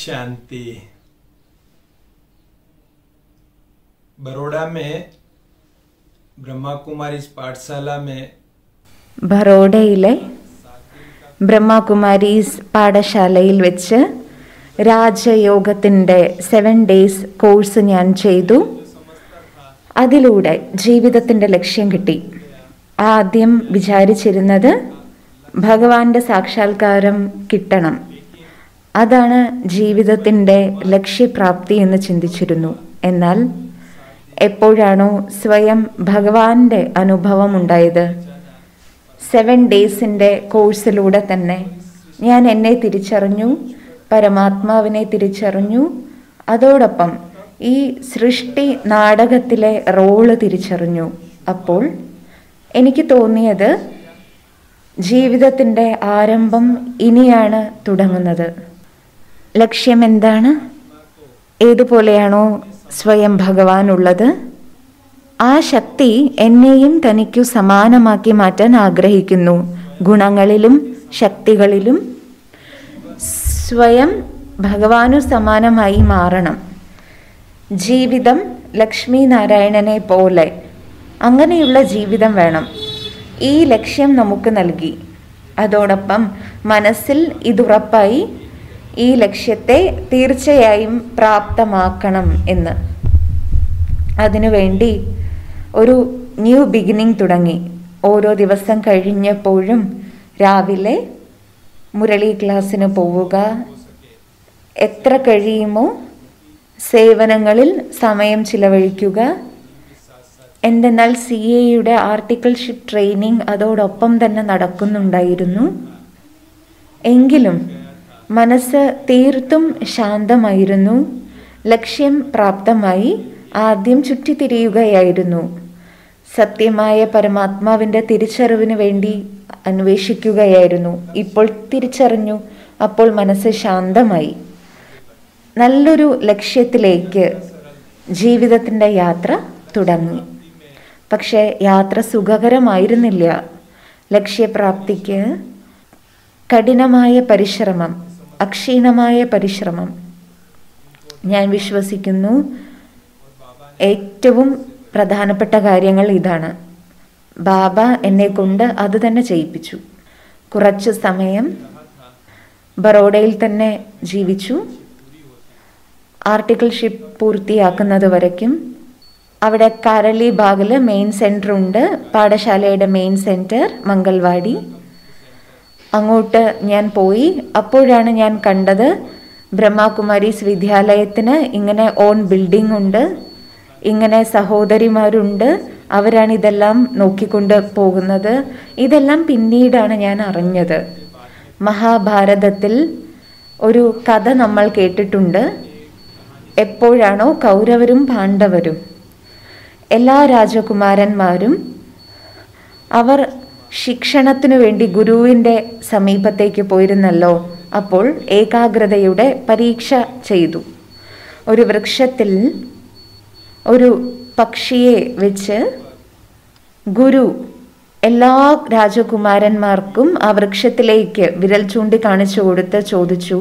शांति बड़ोड़ा में ब्रह्मा कुमारी पाठशाला में ബറോഡയിലെ ബ്രഹ്മകുമാരീസ് പാഠശാലയിൽ വെച്ച് രാജയോഗത്തിൻ്റെ സെവൻ ഡേയ്സ് കോഴ്സ് ഞാൻ ചെയ്തു അതിലൂടെ ജീവിതത്തിൻ്റെ ലക്ഷ്യം കിട്ടി ആദ്യം വിചാരിച്ചിരുന്നത് ഭഗവാന്റെ സാക്ഷാത്കാരം കിട്ടണം അതാണ് ജീവിതത്തിൻ്റെ ലക്ഷ്യപ്രാപ്തി എന്ന് ചിന്തിച്ചിരുന്നു എന്നാൽ എപ്പോഴാണോ സ്വയം ഭഗവാന്റെ അനുഭവം ഉണ്ടായത് സെവൻ ഡേയ്സിൻ്റെ കോഴ്സിലൂടെ തന്നെ ഞാൻ എന്നെ തിരിച്ചറിഞ്ഞു പരമാത്മാവിനെ തിരിച്ചറിഞ്ഞു അതോടൊപ്പം ഈ സൃഷ്ടി നാടകത്തിലെ റോള് തിരിച്ചറിഞ്ഞു അപ്പോൾ എനിക്ക് തോന്നിയത് ജീവിതത്തിൻ്റെ ആരംഭം ഇനിയാണ് തുടങ്ങുന്നത് ലക്ഷ്യം എന്താണ് ഏതുപോലെയാണോ സ്വയം ഭഗവാൻ ഉള്ളത് ആ ശക്തി എന്നെയും തനിക്കു സമാനമാക്കി മാറ്റാൻ ആഗ്രഹിക്കുന്നു ഗുണങ്ങളിലും ശക്തികളിലും സ്വയം ഭഗവാനു സമാനമായി മാറണം ജീവിതം ലക്ഷ്മി നാരായണനെ പോലെ അങ്ങനെയുള്ള ജീവിതം വേണം ഈ ലക്ഷ്യം നമുക്ക് നൽകി അതോടൊപ്പം മനസ്സിൽ ഇതുറപ്പായി ഈ ലക്ഷ്യത്തെ തീർച്ചയായും പ്രാപ്തമാക്കണം എന്ന് അതിനുവേണ്ടി ഒരു ന്യൂ ബിഗിനിങ് തുടങ്ങി ഓരോ ദിവസം കഴിഞ്ഞപ്പോഴും രാവിലെ മുരളി ക്ലാസ്സിന് പോവുക എത്ര കഴിയുമോ സേവനങ്ങളിൽ സമയം ചിലവഴിക്കുക എന്തെന്നാൽ സി എയുടെ ആർട്ടിക്കിൾഷിപ്പ് ട്രെയിനിങ് അതോടൊപ്പം തന്നെ നടക്കുന്നുണ്ടായിരുന്നു എങ്കിലും മനസ്സ് തീർത്തും ശാന്തമായിരുന്നു ലക്ഷ്യം പ്രാപ്തമായി ആദ്യം ചുറ്റിത്തിരിയുകയായിരുന്നു സത്യമായ പരമാത്മാവിൻ്റെ തിരിച്ചറിവിന് വേണ്ടി അന്വേഷിക്കുകയായിരുന്നു ഇപ്പോൾ തിരിച്ചറിഞ്ഞു അപ്പോൾ മനസ്സ് ശാന്തമായി നല്ലൊരു ലക്ഷ്യത്തിലേക്ക് ജീവിതത്തിൻ്റെ യാത്ര തുടങ്ങി പക്ഷേ യാത്ര സുഖകരമായിരുന്നില്ല ലക്ഷ്യപ്രാപ്തിക്ക് കഠിനമായ പരിശ്രമം അക്ഷീണമായ പരിശ്രമം ഞാൻ വിശ്വസിക്കുന്നു ഏറ്റവും പ്രധാനപ്പെട്ട കാര്യങ്ങൾ ഇതാണ് ബാബ എന്നെ കൊണ്ട് അത് തന്നെ ചെയ്യിപ്പിച്ചു കുറച്ച് സമയം ബറോഡയിൽ തന്നെ ജീവിച്ചു ആർട്ടിക്കിൾഷിപ്പ് പൂർത്തിയാക്കുന്നത് വരയ്ക്കും അവിടെ കാരളി ബാഗിൽ മെയിൻ സെൻറ്റർ ഉണ്ട് പാഠശാലയുടെ മെയിൻ സെൻറ്റർ മംഗൾവാടി അങ്ങോട്ട് ഞാൻ പോയി അപ്പോഴാണ് ഞാൻ കണ്ടത് ബ്രഹ്മകുമാരീസ് വിദ്യാലയത്തിന് ഇങ്ങനെ ഓൺ ബിൽഡിംഗ് ഉണ്ട് ഇങ്ങനെ സഹോദരിമാരുണ്ട് അവരാണ് ഇതെല്ലാം നോക്കിക്കൊണ്ട് പോകുന്നത് ഇതെല്ലാം പിന്നീടാണ് ഞാൻ അറിഞ്ഞത് മഹാഭാരതത്തിൽ ഒരു കഥ നമ്മൾ കേട്ടിട്ടുണ്ട് എപ്പോഴാണോ കൗരവരും പാണ്ഡവരും എല്ലാ രാജകുമാരന്മാരും അവർ ശിക്ഷണത്തിനു വേണ്ടി ഗുരുവിൻ്റെ സമീപത്തേക്ക് പോയിരുന്നല്ലോ അപ്പോൾ ഏകാഗ്രതയുടെ പരീക്ഷ ചെയ്തു ഒരു വൃക്ഷത്തിൽ ഒരു പക്ഷിയെ വെച്ച് ഗുരു എല്ലാ രാജകുമാരന്മാർക്കും ആ വൃക്ഷത്തിലേക്ക് വിരൽ ചൂണ്ടി കാണിച്ചു കൊടുത്ത് ചോദിച്ചു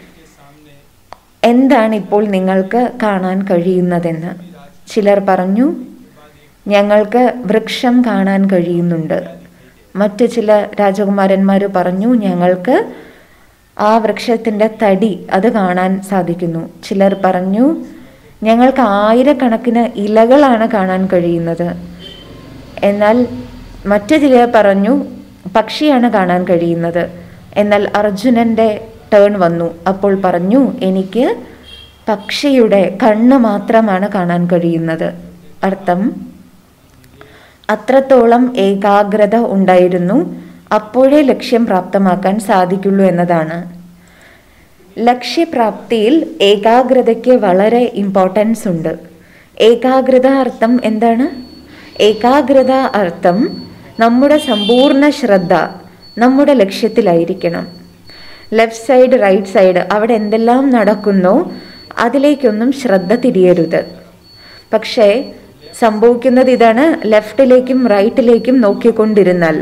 എന്താണ് ഇപ്പോൾ നിങ്ങൾക്ക് കാണാൻ കഴിയുന്നതെന്ന് ചിലർ പറഞ്ഞു ഞങ്ങൾക്ക് വൃക്ഷം കാണാൻ കഴിയുന്നുണ്ട് മറ്റു ചില രാജകുമാരന്മാർ പറഞ്ഞു ഞങ്ങൾക്ക് ആ വൃക്ഷത്തിൻ്റെ തടി അത് കാണാൻ സാധിക്കുന്നു ചിലർ പറഞ്ഞു ഞങ്ങൾക്ക് ആയിരക്കണക്കിന് ഇലകളാണ് കാണാൻ കഴിയുന്നത് എന്നാൽ മറ്റു ചിലർ പറഞ്ഞു പക്ഷിയാണ് കാണാൻ കഴിയുന്നത് എന്നാൽ അർജുനൻ്റെ ടേൺ വന്നു അപ്പോൾ പറഞ്ഞു എനിക്ക് പക്ഷിയുടെ കണ്ണ് മാത്രമാണ് കാണാൻ കഴിയുന്നത് അർത്ഥം അത്രത്തോളം ഏകാഗ്രത ഉണ്ടായിരുന്നു അപ്പോഴേ ലക്ഷ്യം പ്രാപ്തമാക്കാൻ സാധിക്കുള്ളൂ എന്നതാണ് ലക്ഷ്യപ്രാപ്തിയിൽ ഏകാഗ്രതയ്ക്ക് വളരെ ഇമ്പോർട്ടൻസ് ഉണ്ട് ഏകാഗ്രത അർത്ഥം എന്താണ് ഏകാഗ്രത അർത്ഥം നമ്മുടെ സമ്പൂർണ്ണ ശ്രദ്ധ നമ്മുടെ ലക്ഷ്യത്തിലായിരിക്കണം ലെഫ്റ്റ് സൈഡ് റൈറ്റ് സൈഡ് അവിടെ എന്തെല്ലാം നടക്കുന്നോ അതിലേക്കൊന്നും ശ്രദ്ധ തിരിയരുത് പക്ഷേ സംഭവിക്കുന്നത് ഇതാണ് ലെഫ്റ്റിലേക്കും റൈറ്റിലേക്കും നോക്കിക്കൊണ്ടിരുന്നാൽ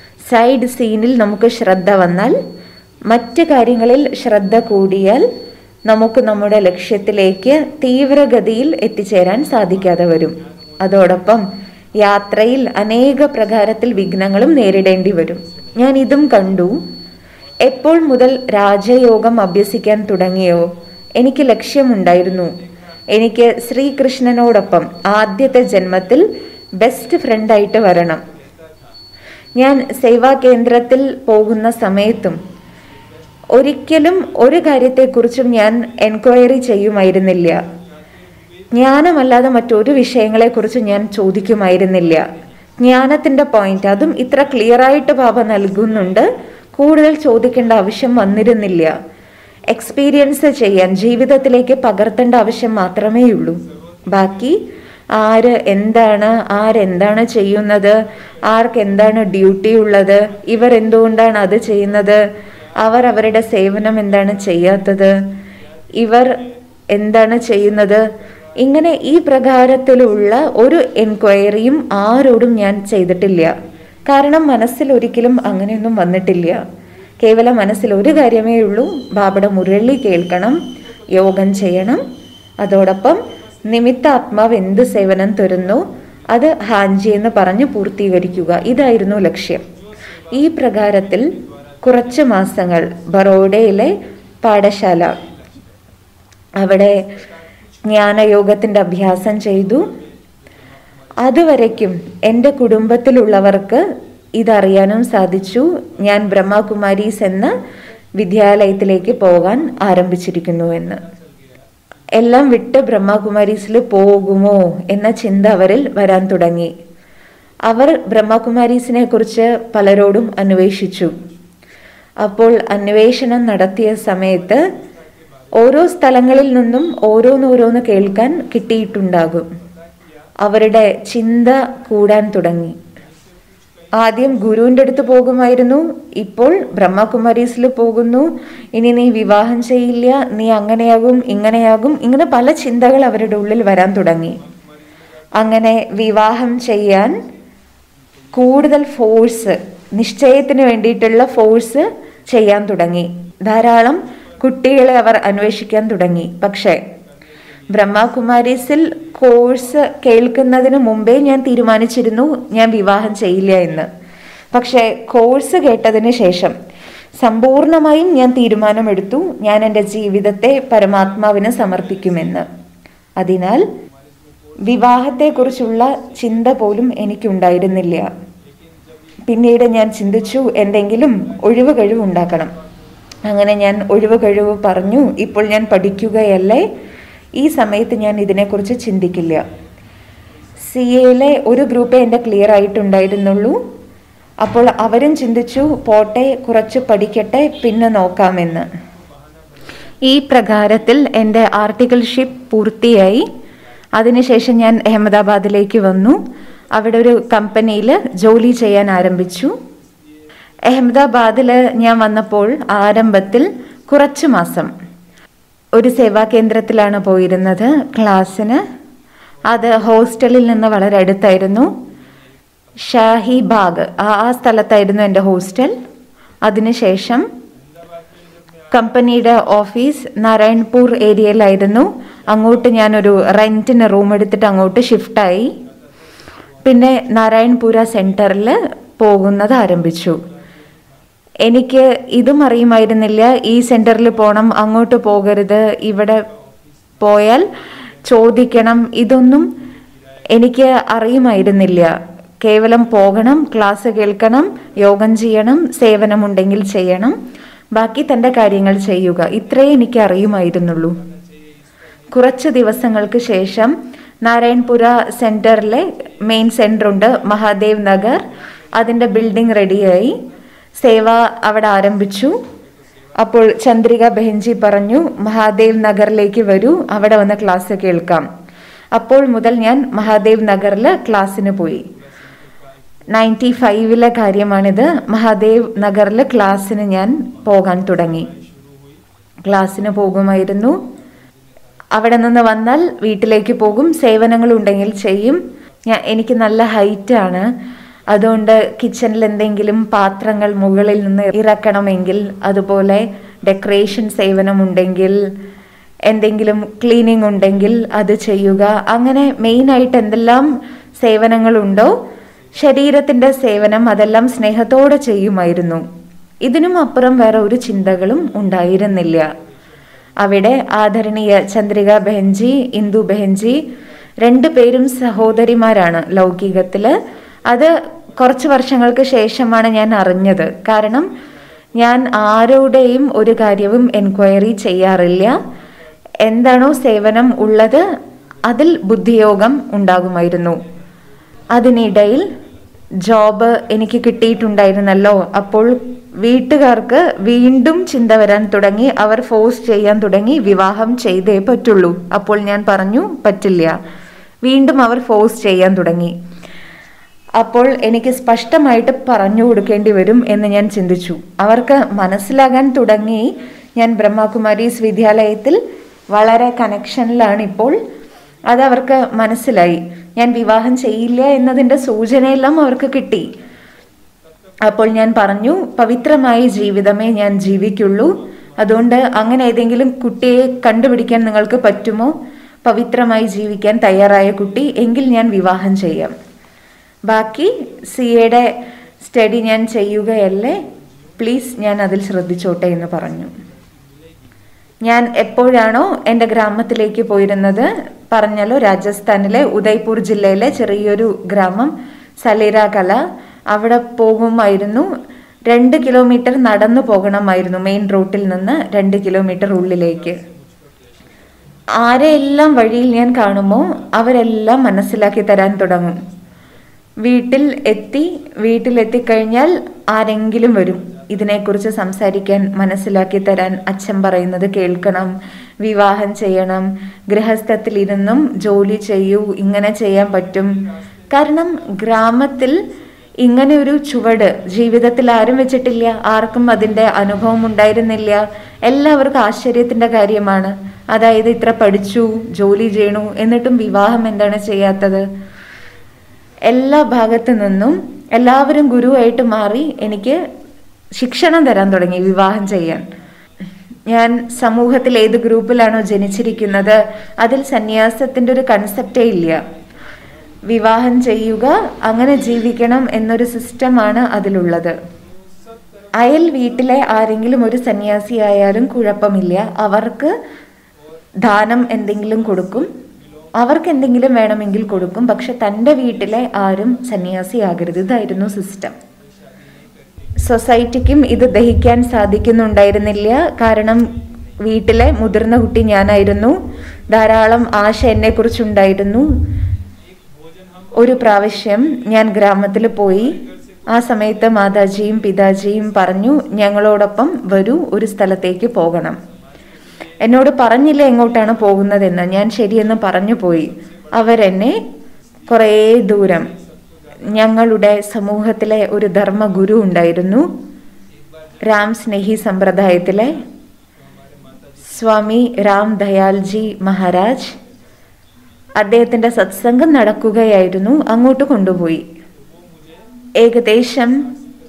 സൈഡ് സീനിൽ നമുക്ക് ശ്രദ്ധ വന്നാൽ മറ്റ് കാര്യങ്ങളിൽ ശ്രദ്ധ കൂടിയാൽ നമുക്ക് നമ്മുടെ ലക്ഷ്യത്തിലേക്ക് തീവ്രഗതിയിൽ എത്തിച്ചേരാൻ സാധിക്കാതെ വരും അതോടൊപ്പം യാത്രയിൽ അനേക പ്രകാരത്തിൽ വിഘ്നങ്ങളും നേരിടേണ്ടി വരും ഞാൻ ഇതും കണ്ടു എപ്പോൾ മുതൽ രാജയോഗം അഭ്യസിക്കാൻ തുടങ്ങിയോ എനിക്ക് ലക്ഷ്യമുണ്ടായിരുന്നു എനിക്ക് ശ്രീകൃഷ്ണനോടൊപ്പം ആദ്യത്തെ ജന്മത്തിൽ ബെസ്റ്റ് ഫ്രണ്ടായിട്ട് വരണം ഞാൻ സേവാ കേന്ദ്രത്തിൽ പോകുന്ന സമയത്തും ഒരിക്കലും ഒരു കാര്യത്തെക്കുറിച്ചും ഞാൻ എൻക്വയറി ചെയ്യുമായിരുന്നില്ല ജ്ഞാനമല്ലാതെ മറ്റൊരു വിഷയങ്ങളെക്കുറിച്ച് ഞാൻ ചോദിക്കുമായിരുന്നില്ല ജ്ഞാനത്തിന്റെ പോയിന്റ് അതും ഇത്ര ക്ലിയർ ആയിട്ട് ബാബ നൽകുന്നുണ്ട് കൂടുതൽ ചോദിക്കേണ്ട ആവശ്യം വന്നിരുന്നില്ല എക്സ്പീരിയൻസ് ചെയ്യാൻ ജീവിതത്തിലേക്ക് പകർത്തേണ്ട ആവശ്യം മാത്രമേ ഉള്ളൂ ബാക്കി ആര് എന്താണ് ആരെന്താണ് ചെയ്യുന്നത് ആർക്ക് എന്താണ് ഡ്യൂട്ടി ഉള്ളത് ഇവർ എന്തുകൊണ്ടാണ് അത് ചെയ്യുന്നത് അവർ അവരുടെ സേവനം എന്താണ് ചെയ്യാത്തത് ഇവർ എന്താണ് ചെയ്യുന്നത് ഇങ്ങനെ ഈ പ്രകാരത്തിലുള്ള ഒരു എൻക്വയറിയും ആരോടും ഞാൻ ചെയ്തിട്ടില്ല കാരണം മനസ്സിൽ ഒരിക്കലും അങ്ങനെയൊന്നും വന്നിട്ടില്ല കേവലം മനസ്സിൽ ഒരു കാര്യമേ ഉള്ളൂ ബാബയുടെ മുരളി കേൾക്കണം യോഗം ചെയ്യണം അതോടൊപ്പം നിമിത്ത ആത്മാവ് എന്ത് സേവനം തരുന്നു അത് ഹാൻജി എന്ന് പറഞ്ഞ് പൂർത്തീകരിക്കുക ഇതായിരുന്നു ലക്ഷ്യം ഈ പ്രകാരത്തിൽ കുറച്ച് മാസങ്ങൾ ബറോഡയിലെ പാഠശാല അവിടെ ജ്ഞാനയോഗത്തിൻ്റെ അഭ്യാസം ചെയ്തു അതുവരയ്ക്കും എൻ്റെ കുടുംബത്തിലുള്ളവർക്ക് ഇതറിയാനും സാധിച്ചു ഞാൻ ബ്രഹ്മകുമാരീസ് എന്ന വിദ്യാലയത്തിലേക്ക് പോകാൻ ആരംഭിച്ചിരിക്കുന്നുവെന്ന് എല്ലാം വിട്ട് ബ്രഹ്മകുമാരീസിൽ പോകുമോ എന്ന ചിന്ത അവരിൽ വരാൻ തുടങ്ങി അവർ ബ്രഹ്മകുമാരീസിനെ കുറിച്ച് പലരോടും അന്വേഷിച്ചു അപ്പോൾ അന്വേഷണം നടത്തിയ സമയത്ത് ഓരോ സ്ഥലങ്ങളിൽ നിന്നും ഓരോന്നോരോന്ന് കേൾക്കാൻ കിട്ടിയിട്ടുണ്ടാകും അവരുടെ ചിന്ത കൂടാൻ തുടങ്ങി ആദ്യം ഗുരുവിൻ്റെ അടുത്ത് പോകുമായിരുന്നു ഇപ്പോൾ ബ്രഹ്മകുമാരീസിൽ പോകുന്നു ഇനി നീ വിവാഹം ചെയ്യില്ല നീ അങ്ങനെയാകും ഇങ്ങനെയാകും ഇങ്ങനെ പല ചിന്തകൾ അവരുടെ ഉള്ളിൽ വരാൻ തുടങ്ങി അങ്ങനെ വിവാഹം ചെയ്യാൻ കൂടുതൽ ഫോഴ്സ് നിശ്ചയത്തിന് വേണ്ടിയിട്ടുള്ള ഫോഴ്സ് ചെയ്യാൻ തുടങ്ങി ധാരാളം കുട്ടികളെ അവർ അന്വേഷിക്കാൻ തുടങ്ങി പക്ഷേ ബ്രഹ്മകുമാരീസിൽ കോഴ്സ് കേൾക്കുന്നതിന് മുമ്പേ ഞാൻ തീരുമാനിച്ചിരുന്നു ഞാൻ വിവാഹം ചെയ്യില്ല എന്ന് പക്ഷേ കോഴ്സ് കേട്ടതിന് ശേഷം സമ്പൂർണമായും ഞാൻ തീരുമാനമെടുത്തു ഞാൻ എൻ്റെ ജീവിതത്തെ പരമാത്മാവിന് സമർപ്പിക്കുമെന്ന് അതിനാൽ വിവാഹത്തെക്കുറിച്ചുള്ള ചിന്ത പോലും എനിക്കുണ്ടായിരുന്നില്ല പിന്നീട് ഞാൻ ചിന്തിച്ചു എന്തെങ്കിലും ഒഴിവ് കഴിവ് ഉണ്ടാക്കണം അങ്ങനെ ഞാൻ ഒഴിവ് കഴിവ് പറഞ്ഞു ഇപ്പോൾ ഞാൻ പഠിക്കുകയല്ലേ ഈ സമയത്ത് ഞാൻ ഇതിനെക്കുറിച്ച് ചിന്തിക്കില്ല സി എയിലെ ഒരു ഗ്രൂപ്പേ എൻ്റെ ക്ലിയർ ആയിട്ടുണ്ടായിരുന്നുള്ളൂ അപ്പോൾ അവരും ചിന്തിച്ചു പോട്ടെ കുറച്ച് പഠിക്കട്ടെ പിന്നെ നോക്കാമെന്ന് ഈ പ്രകാരത്തിൽ എൻ്റെ ആർട്ടിക്കിൾഷിപ്പ് പൂർത്തിയായി അതിനുശേഷം ഞാൻ അഹമ്മദാബാദിലേക്ക് വന്നു അവിടെ ഒരു കമ്പനിയിൽ ജോലി ചെയ്യാൻ ആരംഭിച്ചു അഹമ്മദാബാദിൽ ഞാൻ വന്നപ്പോൾ ആരംഭത്തിൽ കുറച്ച് മാസം ഒരു സേവാ കേന്ദ്രത്തിലാണ് പോയിരുന്നത് ക്ലാസ്സിന് അത് ഹോസ്റ്റലിൽ നിന്ന് വളരെ അടുത്തായിരുന്നു ഷാഹി ബാഗ് ആ ആ സ്ഥലത്തായിരുന്നു എൻ്റെ ഹോസ്റ്റൽ അതിനുശേഷം കമ്പനിയുടെ ഓഫീസ് നാരായൺപൂർ ഏരിയയിലായിരുന്നു അങ്ങോട്ട് ഞാനൊരു റെൻറ്റിന് റൂം എടുത്തിട്ട് അങ്ങോട്ട് ഷിഫ്റ്റായി പിന്നെ നാരായൺപുര സെൻറ്ററിൽ പോകുന്നത് ആരംഭിച്ചു എനിക്ക് ഇതും അറിയുമായിരുന്നില്ല ഈ സെൻറ്ററിൽ പോകണം അങ്ങോട്ട് പോകരുത് ഇവിടെ പോയാൽ ചോദിക്കണം ഇതൊന്നും എനിക്ക് അറിയുമായിരുന്നില്ല കേവലം പോകണം ക്ലാസ് കേൾക്കണം യോഗം ചെയ്യണം സേവനമുണ്ടെങ്കിൽ ചെയ്യണം ബാക്കി തൻ്റെ കാര്യങ്ങൾ ചെയ്യുക ഇത്രേ എനിക്ക് അറിയുമായിരുന്നുള്ളൂ കുറച്ച് ദിവസങ്ങൾക്ക് ശേഷം നാരായൺപുര സെൻറ്ററിലെ മെയിൻ സെൻറ്റർ ഉണ്ട് മഹാദേവ് നഗർ അതിൻ്റെ ബിൽഡിംഗ് റെഡിയായി സേവ അവിടെ ആരംഭിച്ചു അപ്പോൾ ചന്ദ്രിക ബെഹൻജി പറഞ്ഞു മഹാദേവ് നഗറിലേക്ക് വരൂ അവിടെ വന്ന് ക്ലാസ് കേൾക്കാം അപ്പോൾ മുതൽ ഞാൻ മഹാദേവ് നഗറിൽ ക്ലാസ്സിന് പോയി നയൻറ്റി ഫൈവിലെ കാര്യമാണിത് മഹാദേവ് നഗറിൽ ക്ലാസ്സിന് ഞാൻ പോകാൻ തുടങ്ങി ക്ലാസ്സിന് പോകുമായിരുന്നു അവിടെ നിന്ന് വന്നാൽ വീട്ടിലേക്ക് പോകും സേവനങ്ങൾ ഉണ്ടെങ്കിൽ ചെയ്യും ഞാൻ എനിക്ക് നല്ല ഹൈറ്റ് ആണ് അതുകൊണ്ട് കിച്ചണിൽ എന്തെങ്കിലും പാത്രങ്ങൾ മുകളിൽ നിന്ന് ഇറക്കണമെങ്കിൽ അതുപോലെ ഡെക്കറേഷൻ സേവനമുണ്ടെങ്കിൽ എന്തെങ്കിലും ക്ലീനിങ് ഉണ്ടെങ്കിൽ അത് ചെയ്യുക അങ്ങനെ മെയിനായിട്ട് എന്തെല്ലാം സേവനങ്ങളുണ്ടോ ശരീരത്തിന്റെ സേവനം അതെല്ലാം സ്നേഹത്തോടെ ചെയ്യുമായിരുന്നു ഇതിനും അപ്പുറം വേറെ ഒരു ചിന്തകളും ഉണ്ടായിരുന്നില്ല അവിടെ ആദരണീയ ചന്ദ്രിക ബെഹൻജി ഇന്ദു ബെഹൻജി രണ്ടു പേരും സഹോദരിമാരാണ് ലൗകികത്തില് അത് കുറച്ച് വർഷങ്ങൾക്ക് ശേഷമാണ് ഞാൻ അറിഞ്ഞത് കാരണം ഞാൻ ആരുടെയും ഒരു കാര്യവും എൻക്വയറി ചെയ്യാറില്ല എന്താണോ സേവനം ഉള്ളത് അതിൽ ബുദ്ധിയോഗം ഉണ്ടാകുമായിരുന്നു അതിനിടയിൽ ജോബ് എനിക്ക് കിട്ടിയിട്ടുണ്ടായിരുന്നല്ലോ അപ്പോൾ വീട്ടുകാർക്ക് വീണ്ടും ചിന്ത വരാൻ തുടങ്ങി അവർ ഫോഴ്സ് ചെയ്യാൻ തുടങ്ങി വിവാഹം ചെയ്തേ പറ്റുള്ളൂ അപ്പോൾ ഞാൻ പറഞ്ഞു പറ്റില്ല വീണ്ടും അവർ ഫോഴ്സ് ചെയ്യാൻ തുടങ്ങി അപ്പോൾ എനിക്ക് സ്പഷ്ടമായിട്ട് പറഞ്ഞു കൊടുക്കേണ്ടി വരും എന്ന് ഞാൻ ചിന്തിച്ചു അവർക്ക് മനസ്സിലാകാൻ തുടങ്ങി ഞാൻ ബ്രഹ്മകുമാരീസ് വിദ്യാലയത്തിൽ വളരെ കണക്ഷനിലാണ് ഇപ്പോൾ അത് അവർക്ക് മനസ്സിലായി ഞാൻ വിവാഹം ചെയ്യില്ല എന്നതിൻ്റെ സൂചനയെല്ലാം അവർക്ക് കിട്ടി അപ്പോൾ ഞാൻ പറഞ്ഞു പവിത്രമായ ജീവിതമേ ഞാൻ ജീവിക്കുള്ളൂ അതുകൊണ്ട് അങ്ങനെ ഏതെങ്കിലും കുട്ടിയെ കണ്ടുപിടിക്കാൻ നിങ്ങൾക്ക് പറ്റുമോ പവിത്രമായി ജീവിക്കാൻ തയ്യാറായ കുട്ടി എങ്കിൽ ഞാൻ വിവാഹം ചെയ്യാം ബാക്കി സി എയുടെ സ്റ്റഡി ഞാൻ ചെയ്യുകയല്ലേ പ്ലീസ് ഞാൻ അതിൽ ശ്രദ്ധിച്ചോട്ടെ എന്ന് പറഞ്ഞു ഞാൻ എപ്പോഴാണോ എൻ്റെ ഗ്രാമത്തിലേക്ക് പോയിരുന്നത് പറഞ്ഞല്ലോ രാജസ്ഥാനിലെ ഉദയ്പൂർ ജില്ലയിലെ ചെറിയൊരു ഗ്രാമം സലേര കല അവിടെ പോകുമായിരുന്നു രണ്ട് കിലോമീറ്റർ നടന്നു പോകണമായിരുന്നു മെയിൻ റൂട്ടിൽ നിന്ന് രണ്ട് കിലോമീറ്റർ ഉള്ളിലേക്ക് ആരെയെല്ലാം വഴിയിൽ ഞാൻ കാണുമോ അവരെല്ലാം മനസ്സിലാക്കി തരാൻ തുടങ്ങും വീട്ടിൽ എത്തി വീട്ടിലെത്തിക്കഴിഞ്ഞാൽ ആരെങ്കിലും വരും ഇതിനെക്കുറിച്ച് സംസാരിക്കാൻ മനസ്സിലാക്കി തരാൻ അച്ഛൻ പറയുന്നത് കേൾക്കണം വിവാഹം ചെയ്യണം ഗൃഹസ്ഥത്തിലിരുന്നും ജോലി ചെയ്യൂ ഇങ്ങനെ ചെയ്യാൻ പറ്റും കാരണം ഗ്രാമത്തിൽ ഇങ്ങനെ ഒരു ചുവട് ജീവിതത്തിൽ ആരും വെച്ചിട്ടില്ല ആർക്കും അതിൻ്റെ അനുഭവം ഉണ്ടായിരുന്നില്ല എല്ലാവർക്കും ആശ്ചര്യത്തിൻ്റെ കാര്യമാണ് അതായത് ഇത്ര പഠിച്ചു ജോലി ചെയ്യണു എന്നിട്ടും വിവാഹം എന്താണ് ചെയ്യാത്തത് എല്ലാ ഭാഗത്തു നിന്നും എല്ലാവരും ഗുരുവായിട്ട് മാറി എനിക്ക് ശിക്ഷണം തരാൻ തുടങ്ങി വിവാഹം ചെയ്യാൻ ഞാൻ സമൂഹത്തിൽ ഏത് ഗ്രൂപ്പിലാണോ ജനിച്ചിരിക്കുന്നത് അതിൽ സന്യാസത്തിന്റെ ഒരു കൺസെപ്റ്റേ ഇല്ല വിവാഹം ചെയ്യുക അങ്ങനെ ജീവിക്കണം എന്നൊരു സിസ്റ്റമാണ് അതിലുള്ളത് അയൽ വീട്ടിലെ ആരെങ്കിലും ഒരു സന്യാസി ആയാലും കുഴപ്പമില്ല അവർക്ക് ദാനം എന്തെങ്കിലും കൊടുക്കും അവർക്ക് എന്തെങ്കിലും വേണമെങ്കിൽ കൊടുക്കും പക്ഷെ തൻ്റെ വീട്ടിലെ ആരും സന്യാസിയാകരുത് ഇതായിരുന്നു സിസ്റ്റം സൊസൈറ്റിക്കും ഇത് ദഹിക്കാൻ സാധിക്കുന്നുണ്ടായിരുന്നില്ല കാരണം വീട്ടിലെ മുതിർന്ന കുട്ടി ഞാനായിരുന്നു ധാരാളം ആശ എന്നെക്കുറിച്ചുണ്ടായിരുന്നു ഒരു പ്രാവശ്യം ഞാൻ ഗ്രാമത്തിൽ പോയി ആ സമയത്ത് മാതാജിയും പിതാജിയും പറഞ്ഞു ഞങ്ങളോടൊപ്പം വരൂ ഒരു സ്ഥലത്തേക്ക് പോകണം എന്നോട് പറഞ്ഞില്ല എങ്ങോട്ടാണ് പോകുന്നതെന്ന് ഞാൻ ശരിയെന്ന് പറഞ്ഞു പോയി അവരെന്നെ കുറേ ദൂരം ഞങ്ങളുടെ സമൂഹത്തിലെ ഒരു ധർമ്മഗുരു ഉണ്ടായിരുന്നു രാം സ്നേഹി സമ്പ്രദായത്തിലെ സ്വാമി രാം ദയാൽജി മഹാരാജ് അദ്ദേഹത്തിന്റെ സത്സംഗം നടക്കുകയായിരുന്നു അങ്ങോട്ട് കൊണ്ടുപോയി ഏകദേശം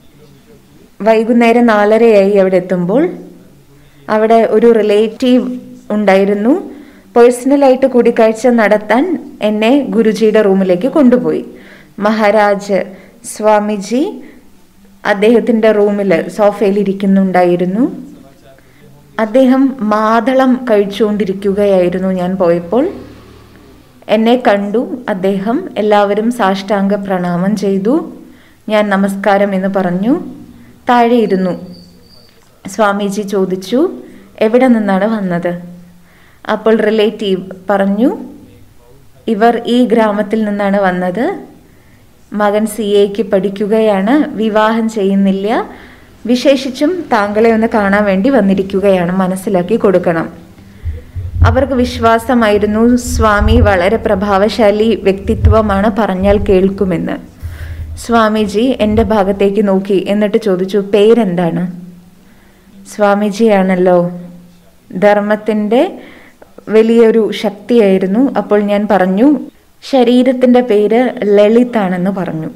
വൈകുന്നേരം നാലരയായി അവിടെ എത്തുമ്പോൾ അവിടെ ഒരു റിലേറ്റീവ് ഉണ്ടായിരുന്നു പേഴ്സണലായിട്ട് കൂടിക്കാഴ്ച നടത്താൻ എന്നെ ഗുരുജിയുടെ റൂമിലേക്ക് കൊണ്ടുപോയി മഹാരാജ് സ്വാമിജി അദ്ദേഹത്തിൻ്റെ റൂമിൽ സോഫയിൽ ഇരിക്കുന്നുണ്ടായിരുന്നു അദ്ദേഹം മാതളം കഴിച്ചുകൊണ്ടിരിക്കുകയായിരുന്നു ഞാൻ പോയപ്പോൾ എന്നെ കണ്ടു അദ്ദേഹം എല്ലാവരും സാഷ്ടാംഗ പ്രണാമം ചെയ്തു ഞാൻ നമസ്കാരം എന്ന് പറഞ്ഞു താഴെ ഇരുന്നു സ്വാമിജി ചോദിച്ചു എവിടെ നിന്നാണ് വന്നത് അപ്പോൾ റിലേറ്റീവ് പറഞ്ഞു ഇവർ ഈ ഗ്രാമത്തിൽ നിന്നാണ് വന്നത് മകൻ സി എക്ക് പഠിക്കുകയാണ് വിവാഹം ചെയ്യുന്നില്ല വിശേഷിച്ചും താങ്കളെ ഒന്ന് കാണാൻ വേണ്ടി വന്നിരിക്കുകയാണ് മനസ്സിലാക്കി കൊടുക്കണം അവർക്ക് വിശ്വാസമായിരുന്നു സ്വാമി വളരെ പ്രഭാവശാലി വ്യക്തിത്വമാണ് പറഞ്ഞാൽ കേൾക്കുമെന്ന് സ്വാമിജി എൻ്റെ ഭാഗത്തേക്ക് നോക്കി എന്നിട്ട് ചോദിച്ചു പേരെന്താണ് സ്വാമിജിയാണല്ലോ ധർമ്മത്തിൻ്റെ വലിയൊരു ശക്തിയായിരുന്നു അപ്പോൾ ഞാൻ പറഞ്ഞു ശരീരത്തിൻ്റെ പേര് ലളിതാണെന്ന് പറഞ്ഞു